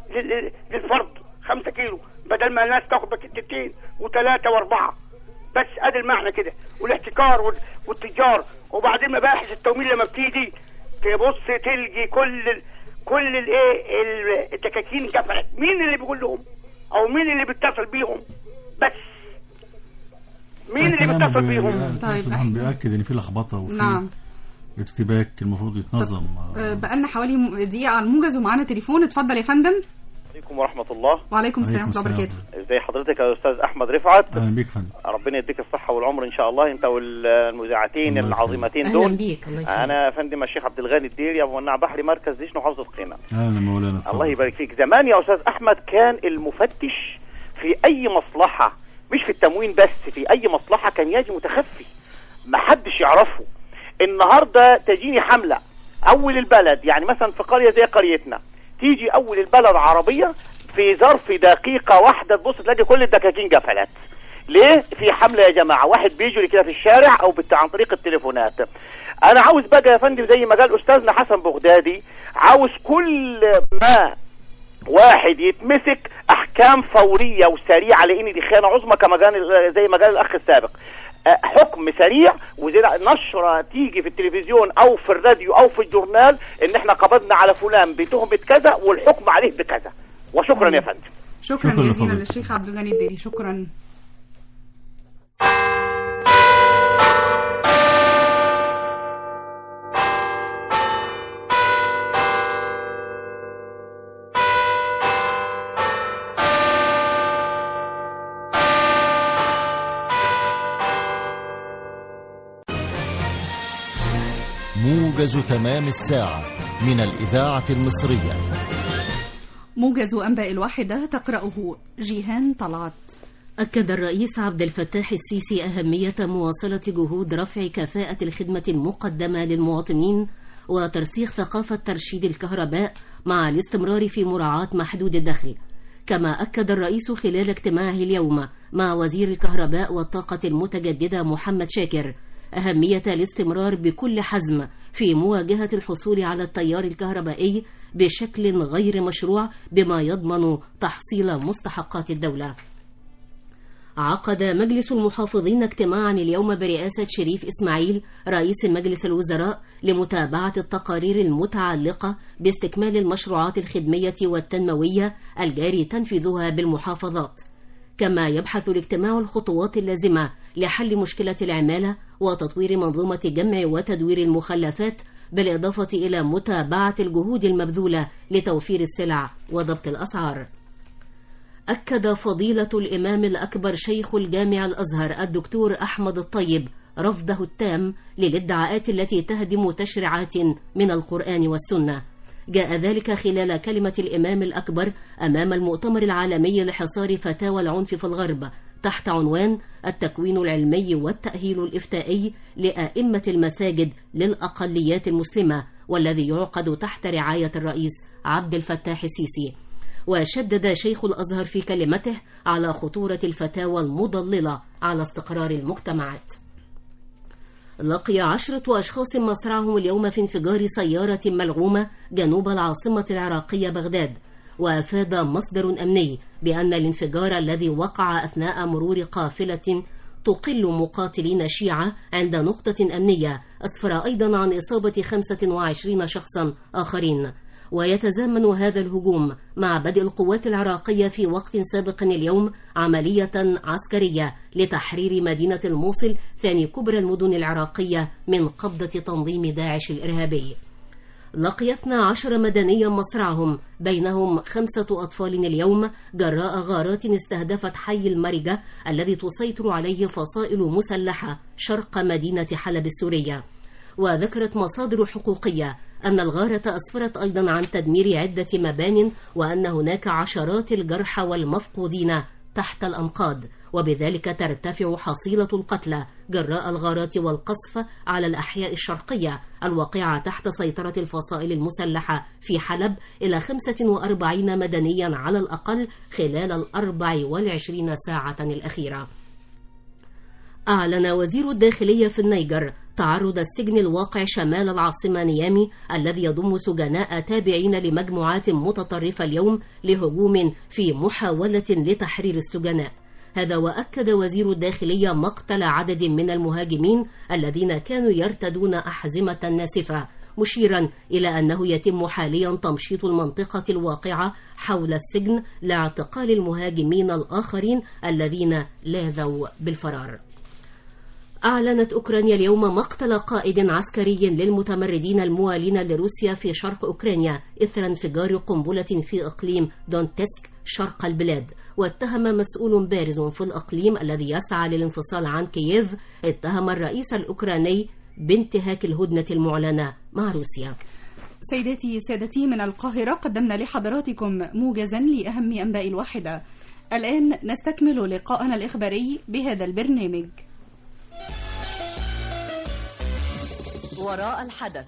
S15: لل- للفرد 5 كيلو بدل ما الناس تاخد باكيتين وثلاثه واربعه بس ادي المعنى كده والاحتكار وال- والتجار وبعدين مباحث التمويل لما بتيجي تبص تلقي كل ال... كل الايه ال- الدكاكين قفلت مين اللي بيقول لهم او مين اللي بيتصل بيهم بس مين اللي
S4: الكلام
S15: بيتصل
S4: بي-
S15: بيهم
S3: طيب،
S4: طبعا
S3: إحنا-
S4: بيأكد ان في لخبطه وفي
S3: نعم
S4: ارتباك المفروض يتنظم
S3: آه، بقالنا حوالي م- دقيقة على الموجز ومعانا تليفون اتفضل يا فندم
S16: عليكم ورحمة الله
S3: وعليكم السلام ورحمة الله وبركاته
S16: ازي حضرتك يا استاذ احمد رفعت
S4: اهلا بيك يا فندم
S16: ربنا يديك الصحة والعمر ان شاء الله انت والمذيعتين العظيمتين
S2: أهلا
S16: دول
S2: بيك الله يخليك.
S16: انا يا فندم الشيخ عبد الغني الديري ابو مناع بحري مركز ديش محافظة قنا
S4: اهلا مولانا اتفضل
S16: الله يبارك فيك زمان يا استاذ احمد كان المفتش في اي مصلحة مش في التموين بس في اي مصلحة كان يجي متخفي ما حدش يعرفه النهاردة تجيني حملة اول البلد يعني مثلا في قرية زي قريتنا تيجي اول البلد عربية في ظرف دقيقة واحدة تبص تلاقي كل الدكاكين قفلت ليه في حملة يا جماعة واحد بيجري كده في الشارع او بت- عن طريق التليفونات انا عاوز بقى يا فندم زي ما قال استاذنا حسن بغدادي عاوز كل ما واحد يتمسك احكام فوريه وسريعه لان دي خيانه عظمى كما قال زي ما قال الاخ السابق آه، حكم سريع وزي نشره تيجي في التلفزيون او في الراديو او في الجورنال ان احنا قبضنا على فلان بتهمه كذا والحكم عليه بكذا وشكرا يا فندم
S3: شكرا
S4: شكرا
S3: جزيلا
S4: لفضلك.
S3: للشيخ عبد الغني الديري شكرا
S5: موجز تمام الساعة من الإذاعة المصرية
S3: موجز أنباء الواحدة تقرأه جيهان طلعت
S2: أكد الرئيس عبد الفتاح السيسي أهمية مواصلة جهود رفع كفاءة الخدمة المقدمة للمواطنين وترسيخ ثقافة ترشيد الكهرباء مع الاستمرار في مراعاة محدود الدخل كما أكد الرئيس خلال اجتماعه اليوم مع وزير الكهرباء والطاقة المتجددة محمد شاكر أهمية الاستمرار بكل حزم في مواجهة الحصول على التيار الكهربائي بشكل غير مشروع بما يضمن تحصيل مستحقات الدولة عقد مجلس المحافظين اجتماعا اليوم برئاسة شريف إسماعيل رئيس مجلس الوزراء لمتابعة التقارير المتعلقة باستكمال المشروعات الخدمية والتنموية الجاري تنفيذها بالمحافظات كما يبحث الاجتماع الخطوات اللازمة لحل مشكلة العمالة وتطوير منظومة جمع وتدوير المخلفات بالإضافة إلى متابعة الجهود المبذولة لتوفير السلع وضبط الأسعار أكد فضيلة الإمام الأكبر شيخ الجامع الأزهر الدكتور أحمد الطيب رفضه التام للادعاءات التي تهدم تشريعات من القرآن والسنة جاء ذلك خلال كلمة الإمام الأكبر أمام المؤتمر العالمي لحصار فتاوى العنف في الغرب تحت عنوان التكوين العلمي والتأهيل الإفتائي لأئمة المساجد للأقليات المسلمة والذي يعقد تحت رعاية الرئيس عبد الفتاح السيسي وشدد شيخ الأزهر في كلمته على خطورة الفتاوى المضللة على استقرار المجتمعات لقي عشرة أشخاص مصرعهم اليوم في انفجار سيارة ملغومة جنوب العاصمة العراقية بغداد وأفاد مصدر أمني بأن الانفجار الذي وقع أثناء مرور قافلة تقل مقاتلين شيعة عند نقطة أمنية أسفر أيضا عن إصابة 25 شخصا آخرين ويتزامن هذا الهجوم مع بدء القوات العراقية في وقت سابق اليوم عملية عسكرية لتحرير مدينة الموصل ثاني كبرى المدن العراقية من قبضة تنظيم داعش الإرهابي لقي 12 مدنيا مصرعهم بينهم خمسة أطفال اليوم جراء غارات استهدفت حي المرجة الذي تسيطر عليه فصائل مسلحة شرق مدينة حلب السورية وذكرت مصادر حقوقية أن الغارة أسفرت أيضا عن تدمير عدة مبان وأن هناك عشرات الجرحى والمفقودين تحت الأنقاض وبذلك ترتفع حصيلة القتلى جراء الغارات والقصف على الأحياء الشرقية الواقعة تحت سيطرة الفصائل المسلحة في حلب إلى 45 مدنيا على الأقل خلال الأربع والعشرين ساعة الأخيرة أعلن وزير الداخلية في النيجر تعرض السجن الواقع شمال العاصمة نيامي الذي يضم سجناء تابعين لمجموعات متطرفة اليوم لهجوم في محاولة لتحرير السجناء هذا وأكد وزير الداخلية مقتل عدد من المهاجمين الذين كانوا يرتدون أحزمة ناسفة مشيرا إلى أنه يتم حاليا تمشيط المنطقة الواقعة حول السجن لاعتقال المهاجمين الآخرين الذين لاذوا بالفرار أعلنت أوكرانيا اليوم مقتل قائد عسكري للمتمردين الموالين لروسيا في شرق أوكرانيا إثر انفجار قنبلة في إقليم دونتسك شرق البلاد واتهم مسؤول بارز في الإقليم الذي يسعى للانفصال عن كييف اتهم الرئيس الأوكراني بانتهاك الهدنة المعلنة مع روسيا
S3: سيداتي سادتي من القاهرة قدمنا لحضراتكم موجزا لأهم أنباء الواحدة الآن نستكمل لقاءنا الإخباري بهذا البرنامج
S17: وراء الحدث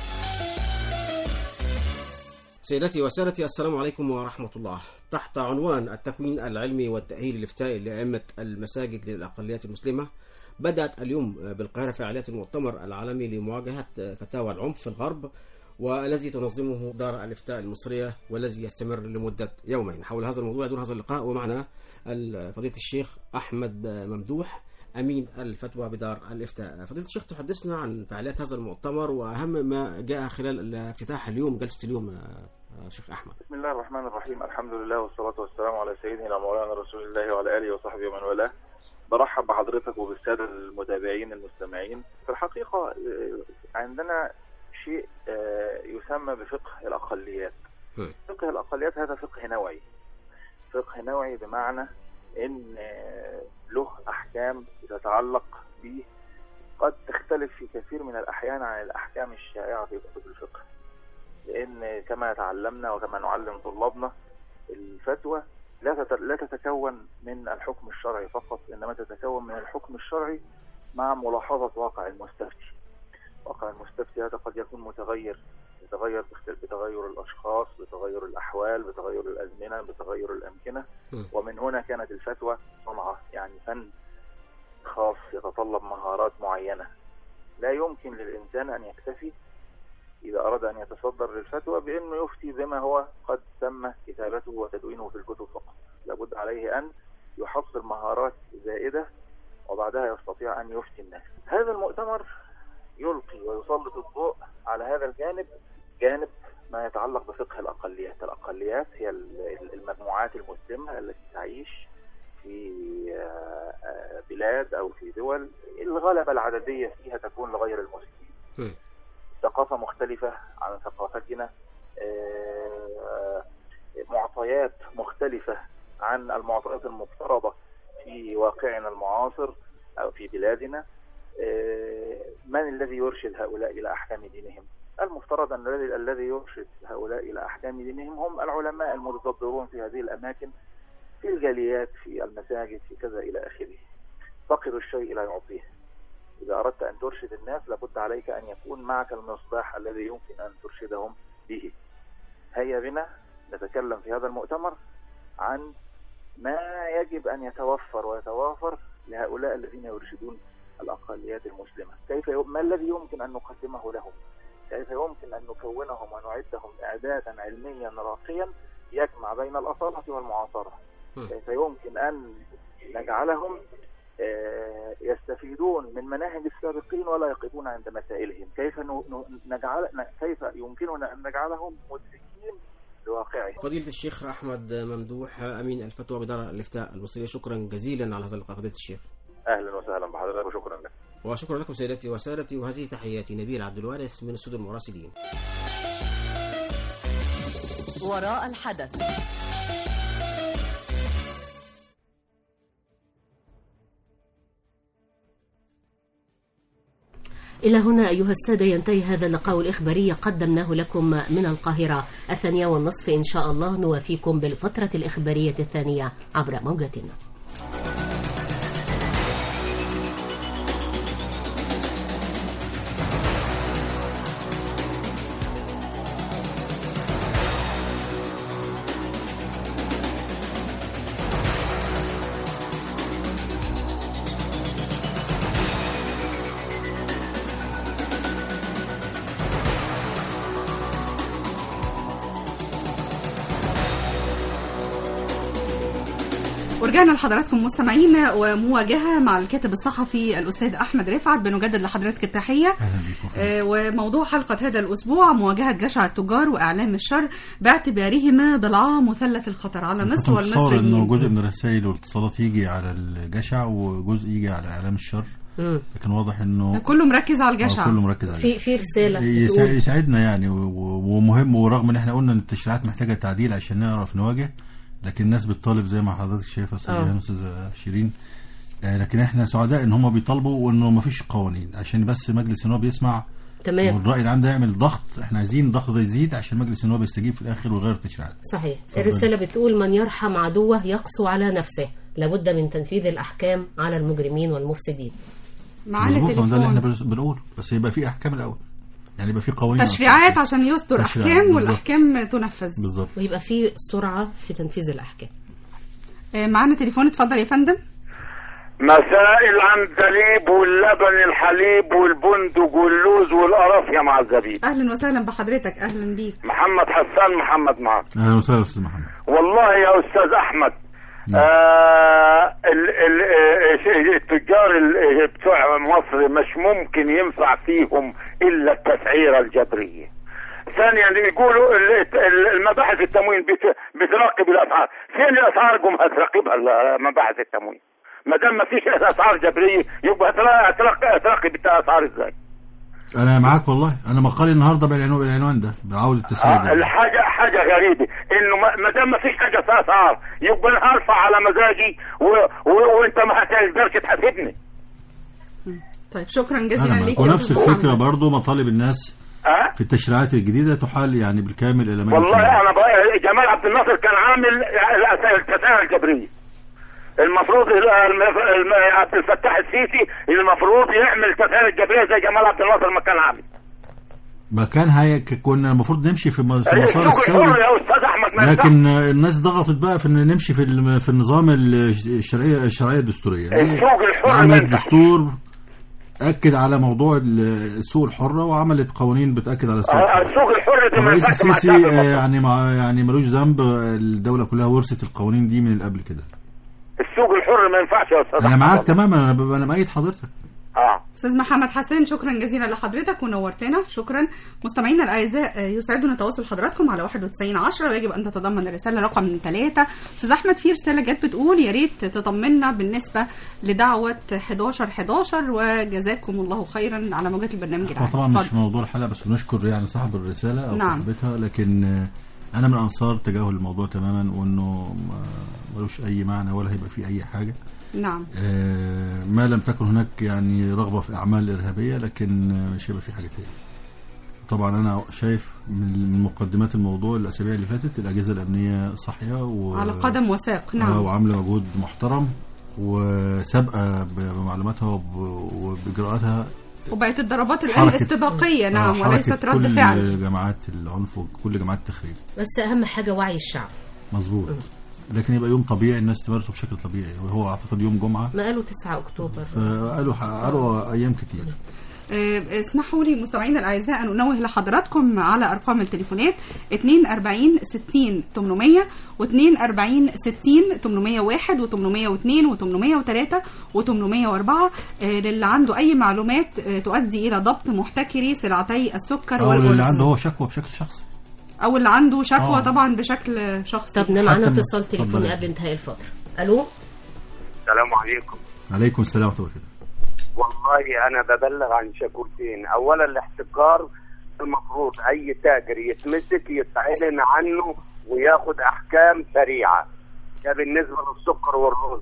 S18: سيداتي وسادتي السلام عليكم ورحمة الله تحت عنوان التكوين العلمي والتأهيل الافتائي لأئمة المساجد للأقليات المسلمة بدأت اليوم بالقاهرة فعاليات المؤتمر العالمي لمواجهة فتاوى العنف في الغرب والذي تنظمه دار الإفتاء المصرية والذي يستمر لمدة يومين حول هذا الموضوع يدور هذا اللقاء ومعنا فضيلة الشيخ أحمد ممدوح أمين الفتوى بدار الإفتاء فضيلة الشيخ تحدثنا عن فعاليات هذا المؤتمر وأهم ما جاء خلال افتتاح اليوم جلسة اليوم شيخ أحمد
S19: بسم الله الرحمن الرحيم الحمد لله والصلاة والسلام على سيدنا مولانا رسول الله وعلى آله وصحبه ومن والاه برحب بحضرتك وبالسادة المتابعين المستمعين في الحقيقة عندنا شيء يسمى بفقه الأقليات فقه الأقليات هذا فقه نوعي فقه نوعي بمعنى ان له احكام تتعلق به قد تختلف في كثير من الاحيان عن الاحكام الشائعه في كتب الفقه لان كما تعلمنا وكما نعلم طلابنا الفتوى لا لا تتكون من الحكم الشرعي فقط انما تتكون من الحكم الشرعي مع ملاحظه واقع المستفتي واقع المستفتي هذا قد يكون متغير يتغير بتغير الاشخاص بتغير الاحوال بتغير الازمنه بتغير الامكنه ومن هنا كانت الفتوى صنعه يعني فن خاص يتطلب مهارات معينه لا يمكن للانسان ان يكتفي اذا اراد ان يتصدر للفتوى بانه يفتي بما هو قد تم كتابته وتدوينه في الكتب فقط لابد عليه ان يحصل مهارات زائده وبعدها يستطيع ان يفتي الناس هذا المؤتمر يلقي ويسلط الضوء على هذا الجانب جانب ما يتعلق بفقه الأقليات الأقليات هي المجموعات المسلمة التي تعيش في بلاد أو في دول الغلبة العددية فيها تكون لغير المسلمين ثقافة مختلفة عن ثقافتنا معطيات مختلفة عن المعطيات المفترضة في واقعنا المعاصر أو في بلادنا من الذي يرشد هؤلاء إلى أحكام دينهم المفترض أن الذي الذي يرشد هؤلاء إلى أحكام دينهم هم العلماء المتدبرون في هذه الأماكن في الجاليات في المساجد في كذا إلى آخره فقد الشيء لا يعطيه إذا أردت أن ترشد الناس لابد عليك أن يكون معك المصباح الذي يمكن أن ترشدهم به هيا بنا نتكلم في هذا المؤتمر عن ما يجب أن يتوفر ويتوافر لهؤلاء الذين يرشدون الأقليات المسلمة كيف ي... ما الذي يمكن أن نقدمه لهم كيف يمكن أن نكونهم ونعدهم إعدادا علميا راقيا يجمع بين الأصالة والمعاصرة كيف يمكن أن نجعلهم يستفيدون من مناهج السابقين ولا يقفون عند مسائلهم كيف نجعل كيف يمكننا أن نجعلهم مدركين لواقعهم
S18: فضيلة الشيخ أحمد ممدوح أمين الفتوى بدار الإفتاء المصرية شكرا جزيلا على هذا اللقاء فضيلة الشيخ
S19: اهلا وسهلا بحضرتك وشكرا لك
S18: وشكرا لكم سيداتي وسادتي وهذه تحياتي نبيل عبد الوارث من استوديو المراسلين
S17: وراء الحدث
S2: إلى هنا أيها السادة ينتهي هذا اللقاء الإخباري قدمناه لكم من القاهرة الثانية والنصف إن شاء الله نوافيكم بالفترة الإخبارية الثانية عبر موجتنا
S3: ورجعنا لحضراتكم مستمعين ومواجهه مع الكاتب الصحفي الاستاذ احمد رفعت بنجدد لحضرتك التحيه آه، وموضوع حلقه هذا الاسبوع مواجهه جشع التجار واعلام الشر باعتبارهما ضلعا مثلث الخطر على مصر
S4: كنت متصور انه
S3: والمصريين
S4: جزء من الرسائل والاتصالات يجي على الجشع وجزء يجي على اعلام الشر
S2: مم.
S4: لكن واضح انه
S3: كله مركز على الجشع
S4: آه، كله مركز على
S2: في في رساله
S4: يسا-
S2: بتقول
S4: يساعدنا يعني و- و- ومهم ورغم ان احنا قلنا ان التشريعات محتاجه تعديل عشان نعرف نواجه لكن الناس بتطالب زي ما حضرتك شايفه استاذ
S2: آه.
S4: جيهان واستاذه شيرين آه، لكن احنا سعداء ان هم بيطالبوا وانه ما فيش قوانين عشان بس مجلس النواب يسمع
S2: تمام
S4: والراي العام ده يعمل ضغط احنا عايزين الضغط ده يزيد عشان مجلس النواب يستجيب في الاخر ويغير التشريعات
S2: صحيح
S4: اتفضل.
S2: الرسالة بتقول من يرحم عدوه يقسو على نفسه لابد من تنفيذ الأحكام على المجرمين والمفسدين
S3: معانا
S4: مظبوط، ما ده اللي احنا
S3: تليفون
S4: بنس- بنقوله بس يبقى في احكام الاول يعني يبقى في قوانين
S3: تشريعات عشان يصدر
S4: تشريعات،
S3: احكام
S4: بالظبط.
S3: والاحكام تنفذ
S4: بالظبط
S2: ويبقى في سرعة في تنفيذ الأحكام
S3: آه، معانا تليفون اتفضل يا فندم
S20: مساء العندليب واللبن الحليب والبندق واللوز والقرف يا مع الزبيب
S3: اهلا وسهلا بحضرتك اهلا بيك
S20: محمد حسان محمد معك
S4: اهلا وسهلا استاذ محمد
S20: والله يا استاذ احمد آه ال ال آه، التجار ال- بتوع مصر مش ممكن ينفع فيهم الا التسعيره الجبريه ثانيا يقولوا ال- ال- المباحث التموين بت- بتراقب الاسعار فين الاسعار قوم هتراقبها ال- مباحث التموين ما دام ما فيش اسعار جبريه يبقى هترا- هتراقب هتراقب الاسعار ازاي
S4: انا معاك والله انا مقالي النهارده بالعنوان بالعنوان ده بعود التسويق
S20: آه، الحاجة حاجة غريبة انه ما- ما دام ما فيش حاجة فيها اسعار يبقى انا هرفع على مزاجي و... و... وانت ما هتقدرش تحاسبني
S3: طيب شكرا
S4: انا
S3: جزيلا
S4: معاك
S3: ليك يا
S4: ونفس
S3: أستاذ
S4: الفكره
S3: محمد.
S4: برضو مطالب الناس
S20: ها
S4: في التشريعات الجديده تحال يعني بالكامل الى مجلس
S20: والله
S4: النواب.
S20: انا بقى جمال عبد الناصر كان عامل الأس- التسعير الجبريه المفروض ال- الم- الم- عبد الفتاح السيسي المفروض يعمل تسعير الجبريه زي جمال عبد الناصر ما كان عامل
S4: ما كان هي ك- كنا المفروض نمشي في م- في مسار
S20: السوق الحر
S4: الثوري
S20: يا استاذ احمد ما
S4: لكن آه، الناس ضغطت بقى في ان نمشي في الم- في النظام الش- الشرعيه الشرعيه الدستوريه
S20: السوق الحر ما
S4: عمل
S20: ينفعش.
S4: دستور اكد على موضوع ال- السوق الحره وعملت قوانين بتاكد على السوق
S20: آه،
S4: الحر
S20: السوق الحر ده ما
S4: الرئيس
S20: ينفعش مع
S4: السيسي
S20: الشعب
S4: آه،
S20: المصري.
S4: يعني مع يعني ملوش ذنب الدوله كلها ورثت القوانين دي من قبل كده
S20: السوق الحر ما ينفعش يا استاذ
S4: انا
S20: أحمد
S4: معاك
S20: والله.
S4: تماما انا ب- انا مأيد حضرتك
S20: اه
S3: استاذ محمد حسن شكرا جزيلا لحضرتك ونورتنا شكرا مستمعينا الاعزاء آه، يسعدنا تواصل حضراتكم على 91 10 ويجب ان تتضمن الرساله رقم 3 استاذ احمد في رساله جت بتقول يا ريت تطمنا بالنسبه لدعوه 11 11 وجزاكم الله خيرا على موجات البرنامج
S4: هو
S3: العام
S4: طبعا مش
S3: اتفضل.
S4: موضوع الحلقه بس نشكر يعني صاحب الرساله او
S3: نعم.
S4: صاحبتها لكن آه، انا من انصار تجاهل الموضوع تماما وانه ما- ملوش اي معنى ولا هيبقى فيه اي حاجه
S3: نعم
S4: آه، ما لم تكن هناك يعني رغبه في اعمال ارهابيه لكن آه، مش هيبقى في حاجه تاني طبعا انا شايف من من مقدمات الموضوع الاسابيع اللي فاتت الاجهزه الامنيه صاحيه و...
S3: على قدم وساق
S4: آه،
S3: نعم
S4: وعامله مجهود محترم وسابقه بمعلوماتها وب- وباجراءاتها
S3: وبقت الضربات الان
S4: حركة-
S3: استباقيه
S4: آه،
S3: نعم
S4: حركة
S3: وليست رد
S4: كل
S3: فعل
S4: جماعات العنف وكل جماعات التخريب
S2: بس أهم حاجة وعي الشعب
S4: مظبوط لكن يبقى يوم طبيعي الناس تمارسه بشكل طبيعي وهو اعتقد يوم جمعه
S2: ما قالوا 9 أكتوبر
S4: فقالوا قالوا ايام كتير
S3: آه، اسمحوا لي مستمعينا الاعزاء ان انوه لحضراتكم على ارقام التليفونات 42 60 800 و42 60 801 و802 و803 و804 للي عنده اي معلومات آه، تؤدي الى ضبط محتكري سلعتي السكر
S4: او
S3: والأرز
S4: اللي عنده هو شكوى بشكل شخصي
S3: او اللي عنده شكوى
S4: آه.
S3: طبعا بشكل شخصي
S2: طب معانا
S4: حتى-
S2: اتصال تليفوني
S4: اتفضلي.
S2: قبل انتهاء الفترة ألو
S6: السلام عليكم
S4: عليكم السلام ورحمه الله وبركاته
S6: والله انا ببلغ عن شكوتين اولا الاحتكار المفروض اي تاجر يتمسك يتعلن عنه وياخد احكام سريعه ده بالنسبه للسكر والرز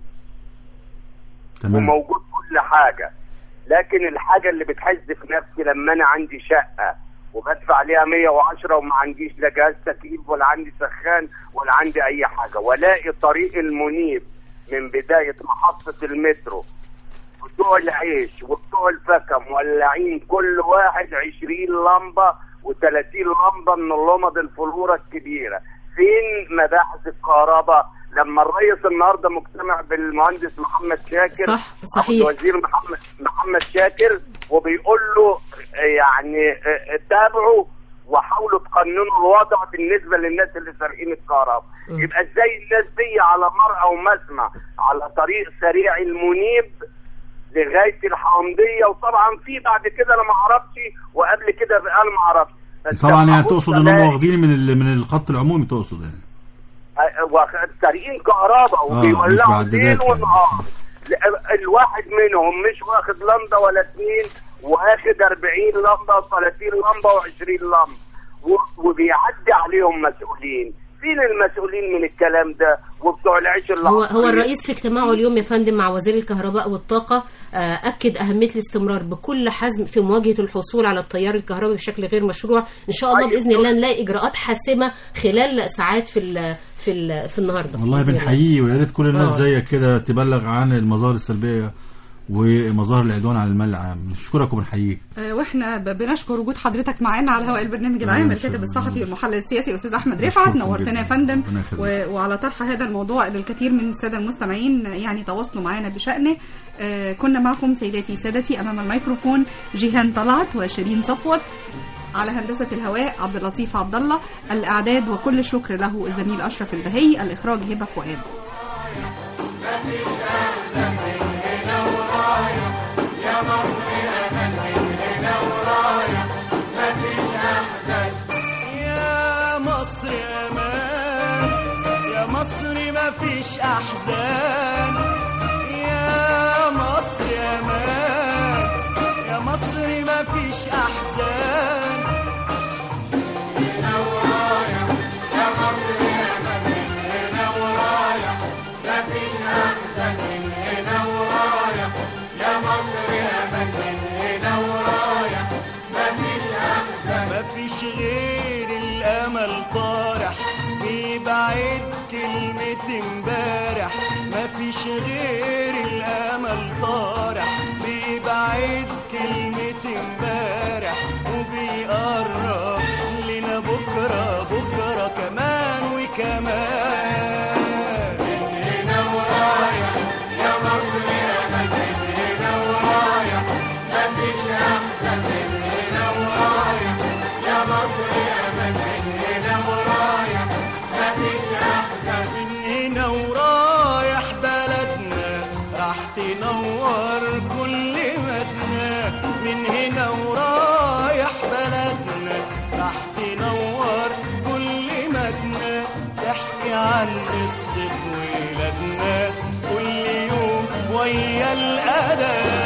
S4: تمام
S6: وموجود كل حاجه لكن الحاجه اللي بتحز في نفسي لما انا عندي شقه وبدفع عليها 110 وما عنديش لا جهاز تكييف ولا عندي سخان ولا عندي اي حاجه والاقي طريق المنيب من بدايه محطه المترو بتوع العيش وبتوع الفكه مولعين كل واحد 20 لمبه و30 لمبه من اللمض الفلوره الكبيره فين مباحث الكهرباء لما الرئيس النهارده مجتمع بالمهندس محمد شاكر
S2: صح، صحيح.
S6: الوزير محمد محمد شاكر وبيقول له آه، يعني آه، تابعوا وحاولوا تقننوا الوضع بالنسبه للناس اللي سارقين الكهرباء يبقى ازاي الناس دي على مرأى ومسمع على طريق سريع المنيب لغايه الحامضيه وطبعا في بعد كده انا ما اعرفش وقبل كده بقى ما اعرفش بس
S4: طبعا يعني
S6: هبص
S4: تقصد ان هم
S6: ألاقي-
S4: واخدين من ال- من الخط العمومي تقصد يعني
S6: واخد سارقين كهرباء
S4: آه،
S6: وبيولعوا
S4: مش بعددات
S6: ليل
S4: يعني.
S6: ونهار ل- الواحد منهم مش واخد لمبه ولا اتنين واخد 40 لمبه و30 لمبه و20 لمبه و- وبيعدي عليهم مسؤولين فين المسؤولين من الكلام ده وبتوع العيش اللي
S2: هو هو الرئيس في اجتماعه اليوم يا فندم مع وزير الكهرباء والطاقة آه، أكد أهمية الاستمرار بكل حزم في مواجهة الحصول على التيار الكهربائي بشكل غير مشروع إن شاء الله بإذن الله نلاقي إجراءات حاسمة خلال ساعات في ال في ال في النهارده
S4: والله
S2: بإذن الله.
S4: بنحييه ويا ريت كل الناس
S2: آه.
S4: زيك كده تبلغ عن المظاهر السلبيه ومظاهر العدوان على المال العام نشكرك وبنحييك
S3: آه، واحنا ب- بنشكر وجود حضرتك معانا على هواء البرنامج العام
S4: أهلا
S3: الكاتب
S4: وسهلا.
S3: الصحفي والمحلل السياسي الاستاذ احمد
S4: نشكركم
S3: رفعت نورتنا يا
S4: جداً.
S3: فندم
S4: ربنا يخليك.
S3: و- وعلى طرح هذا الموضوع اللي الكثير من الساده المستمعين يعني تواصلوا معنا بشانه آه، كنا معكم سيداتي سادتي امام الميكروفون جيهان طلعت وشيرين صفوت على هندسة الهواء عبد اللطيف عبد الله الإعداد وكل الشكر له الزميل أشرف البهي الإخراج هبة فؤاد
S11: يا مصر امان يا مصر ما فيش احزان يا مصر امان يا مصر ما فيش احزان هنا ورايا يا مصر امان هنا ورايا ما فيش احزان هنا ورايا يا مصر امان هنا ورايا ما فيش احزان ما فيش غير الامل طارح بيبعد كلمة امبارح ما فيش غير الامل طارح بيبعد كلمة امبارح وبيقرب لنا بكرة بكرة كمان وكمان من هنا ورايا يا مصر انا من هنا ورايا ما فيش احسن من هنا ورايا يا مصر انا من هنا ورايا ما فيش احسن من هنا ورايح بلدنا راح تنور كل مدنا من هنا ورايح بلدنا راح تنور كل مدنا تحكي عن قصة ولادنا كل يوم ويا الأذان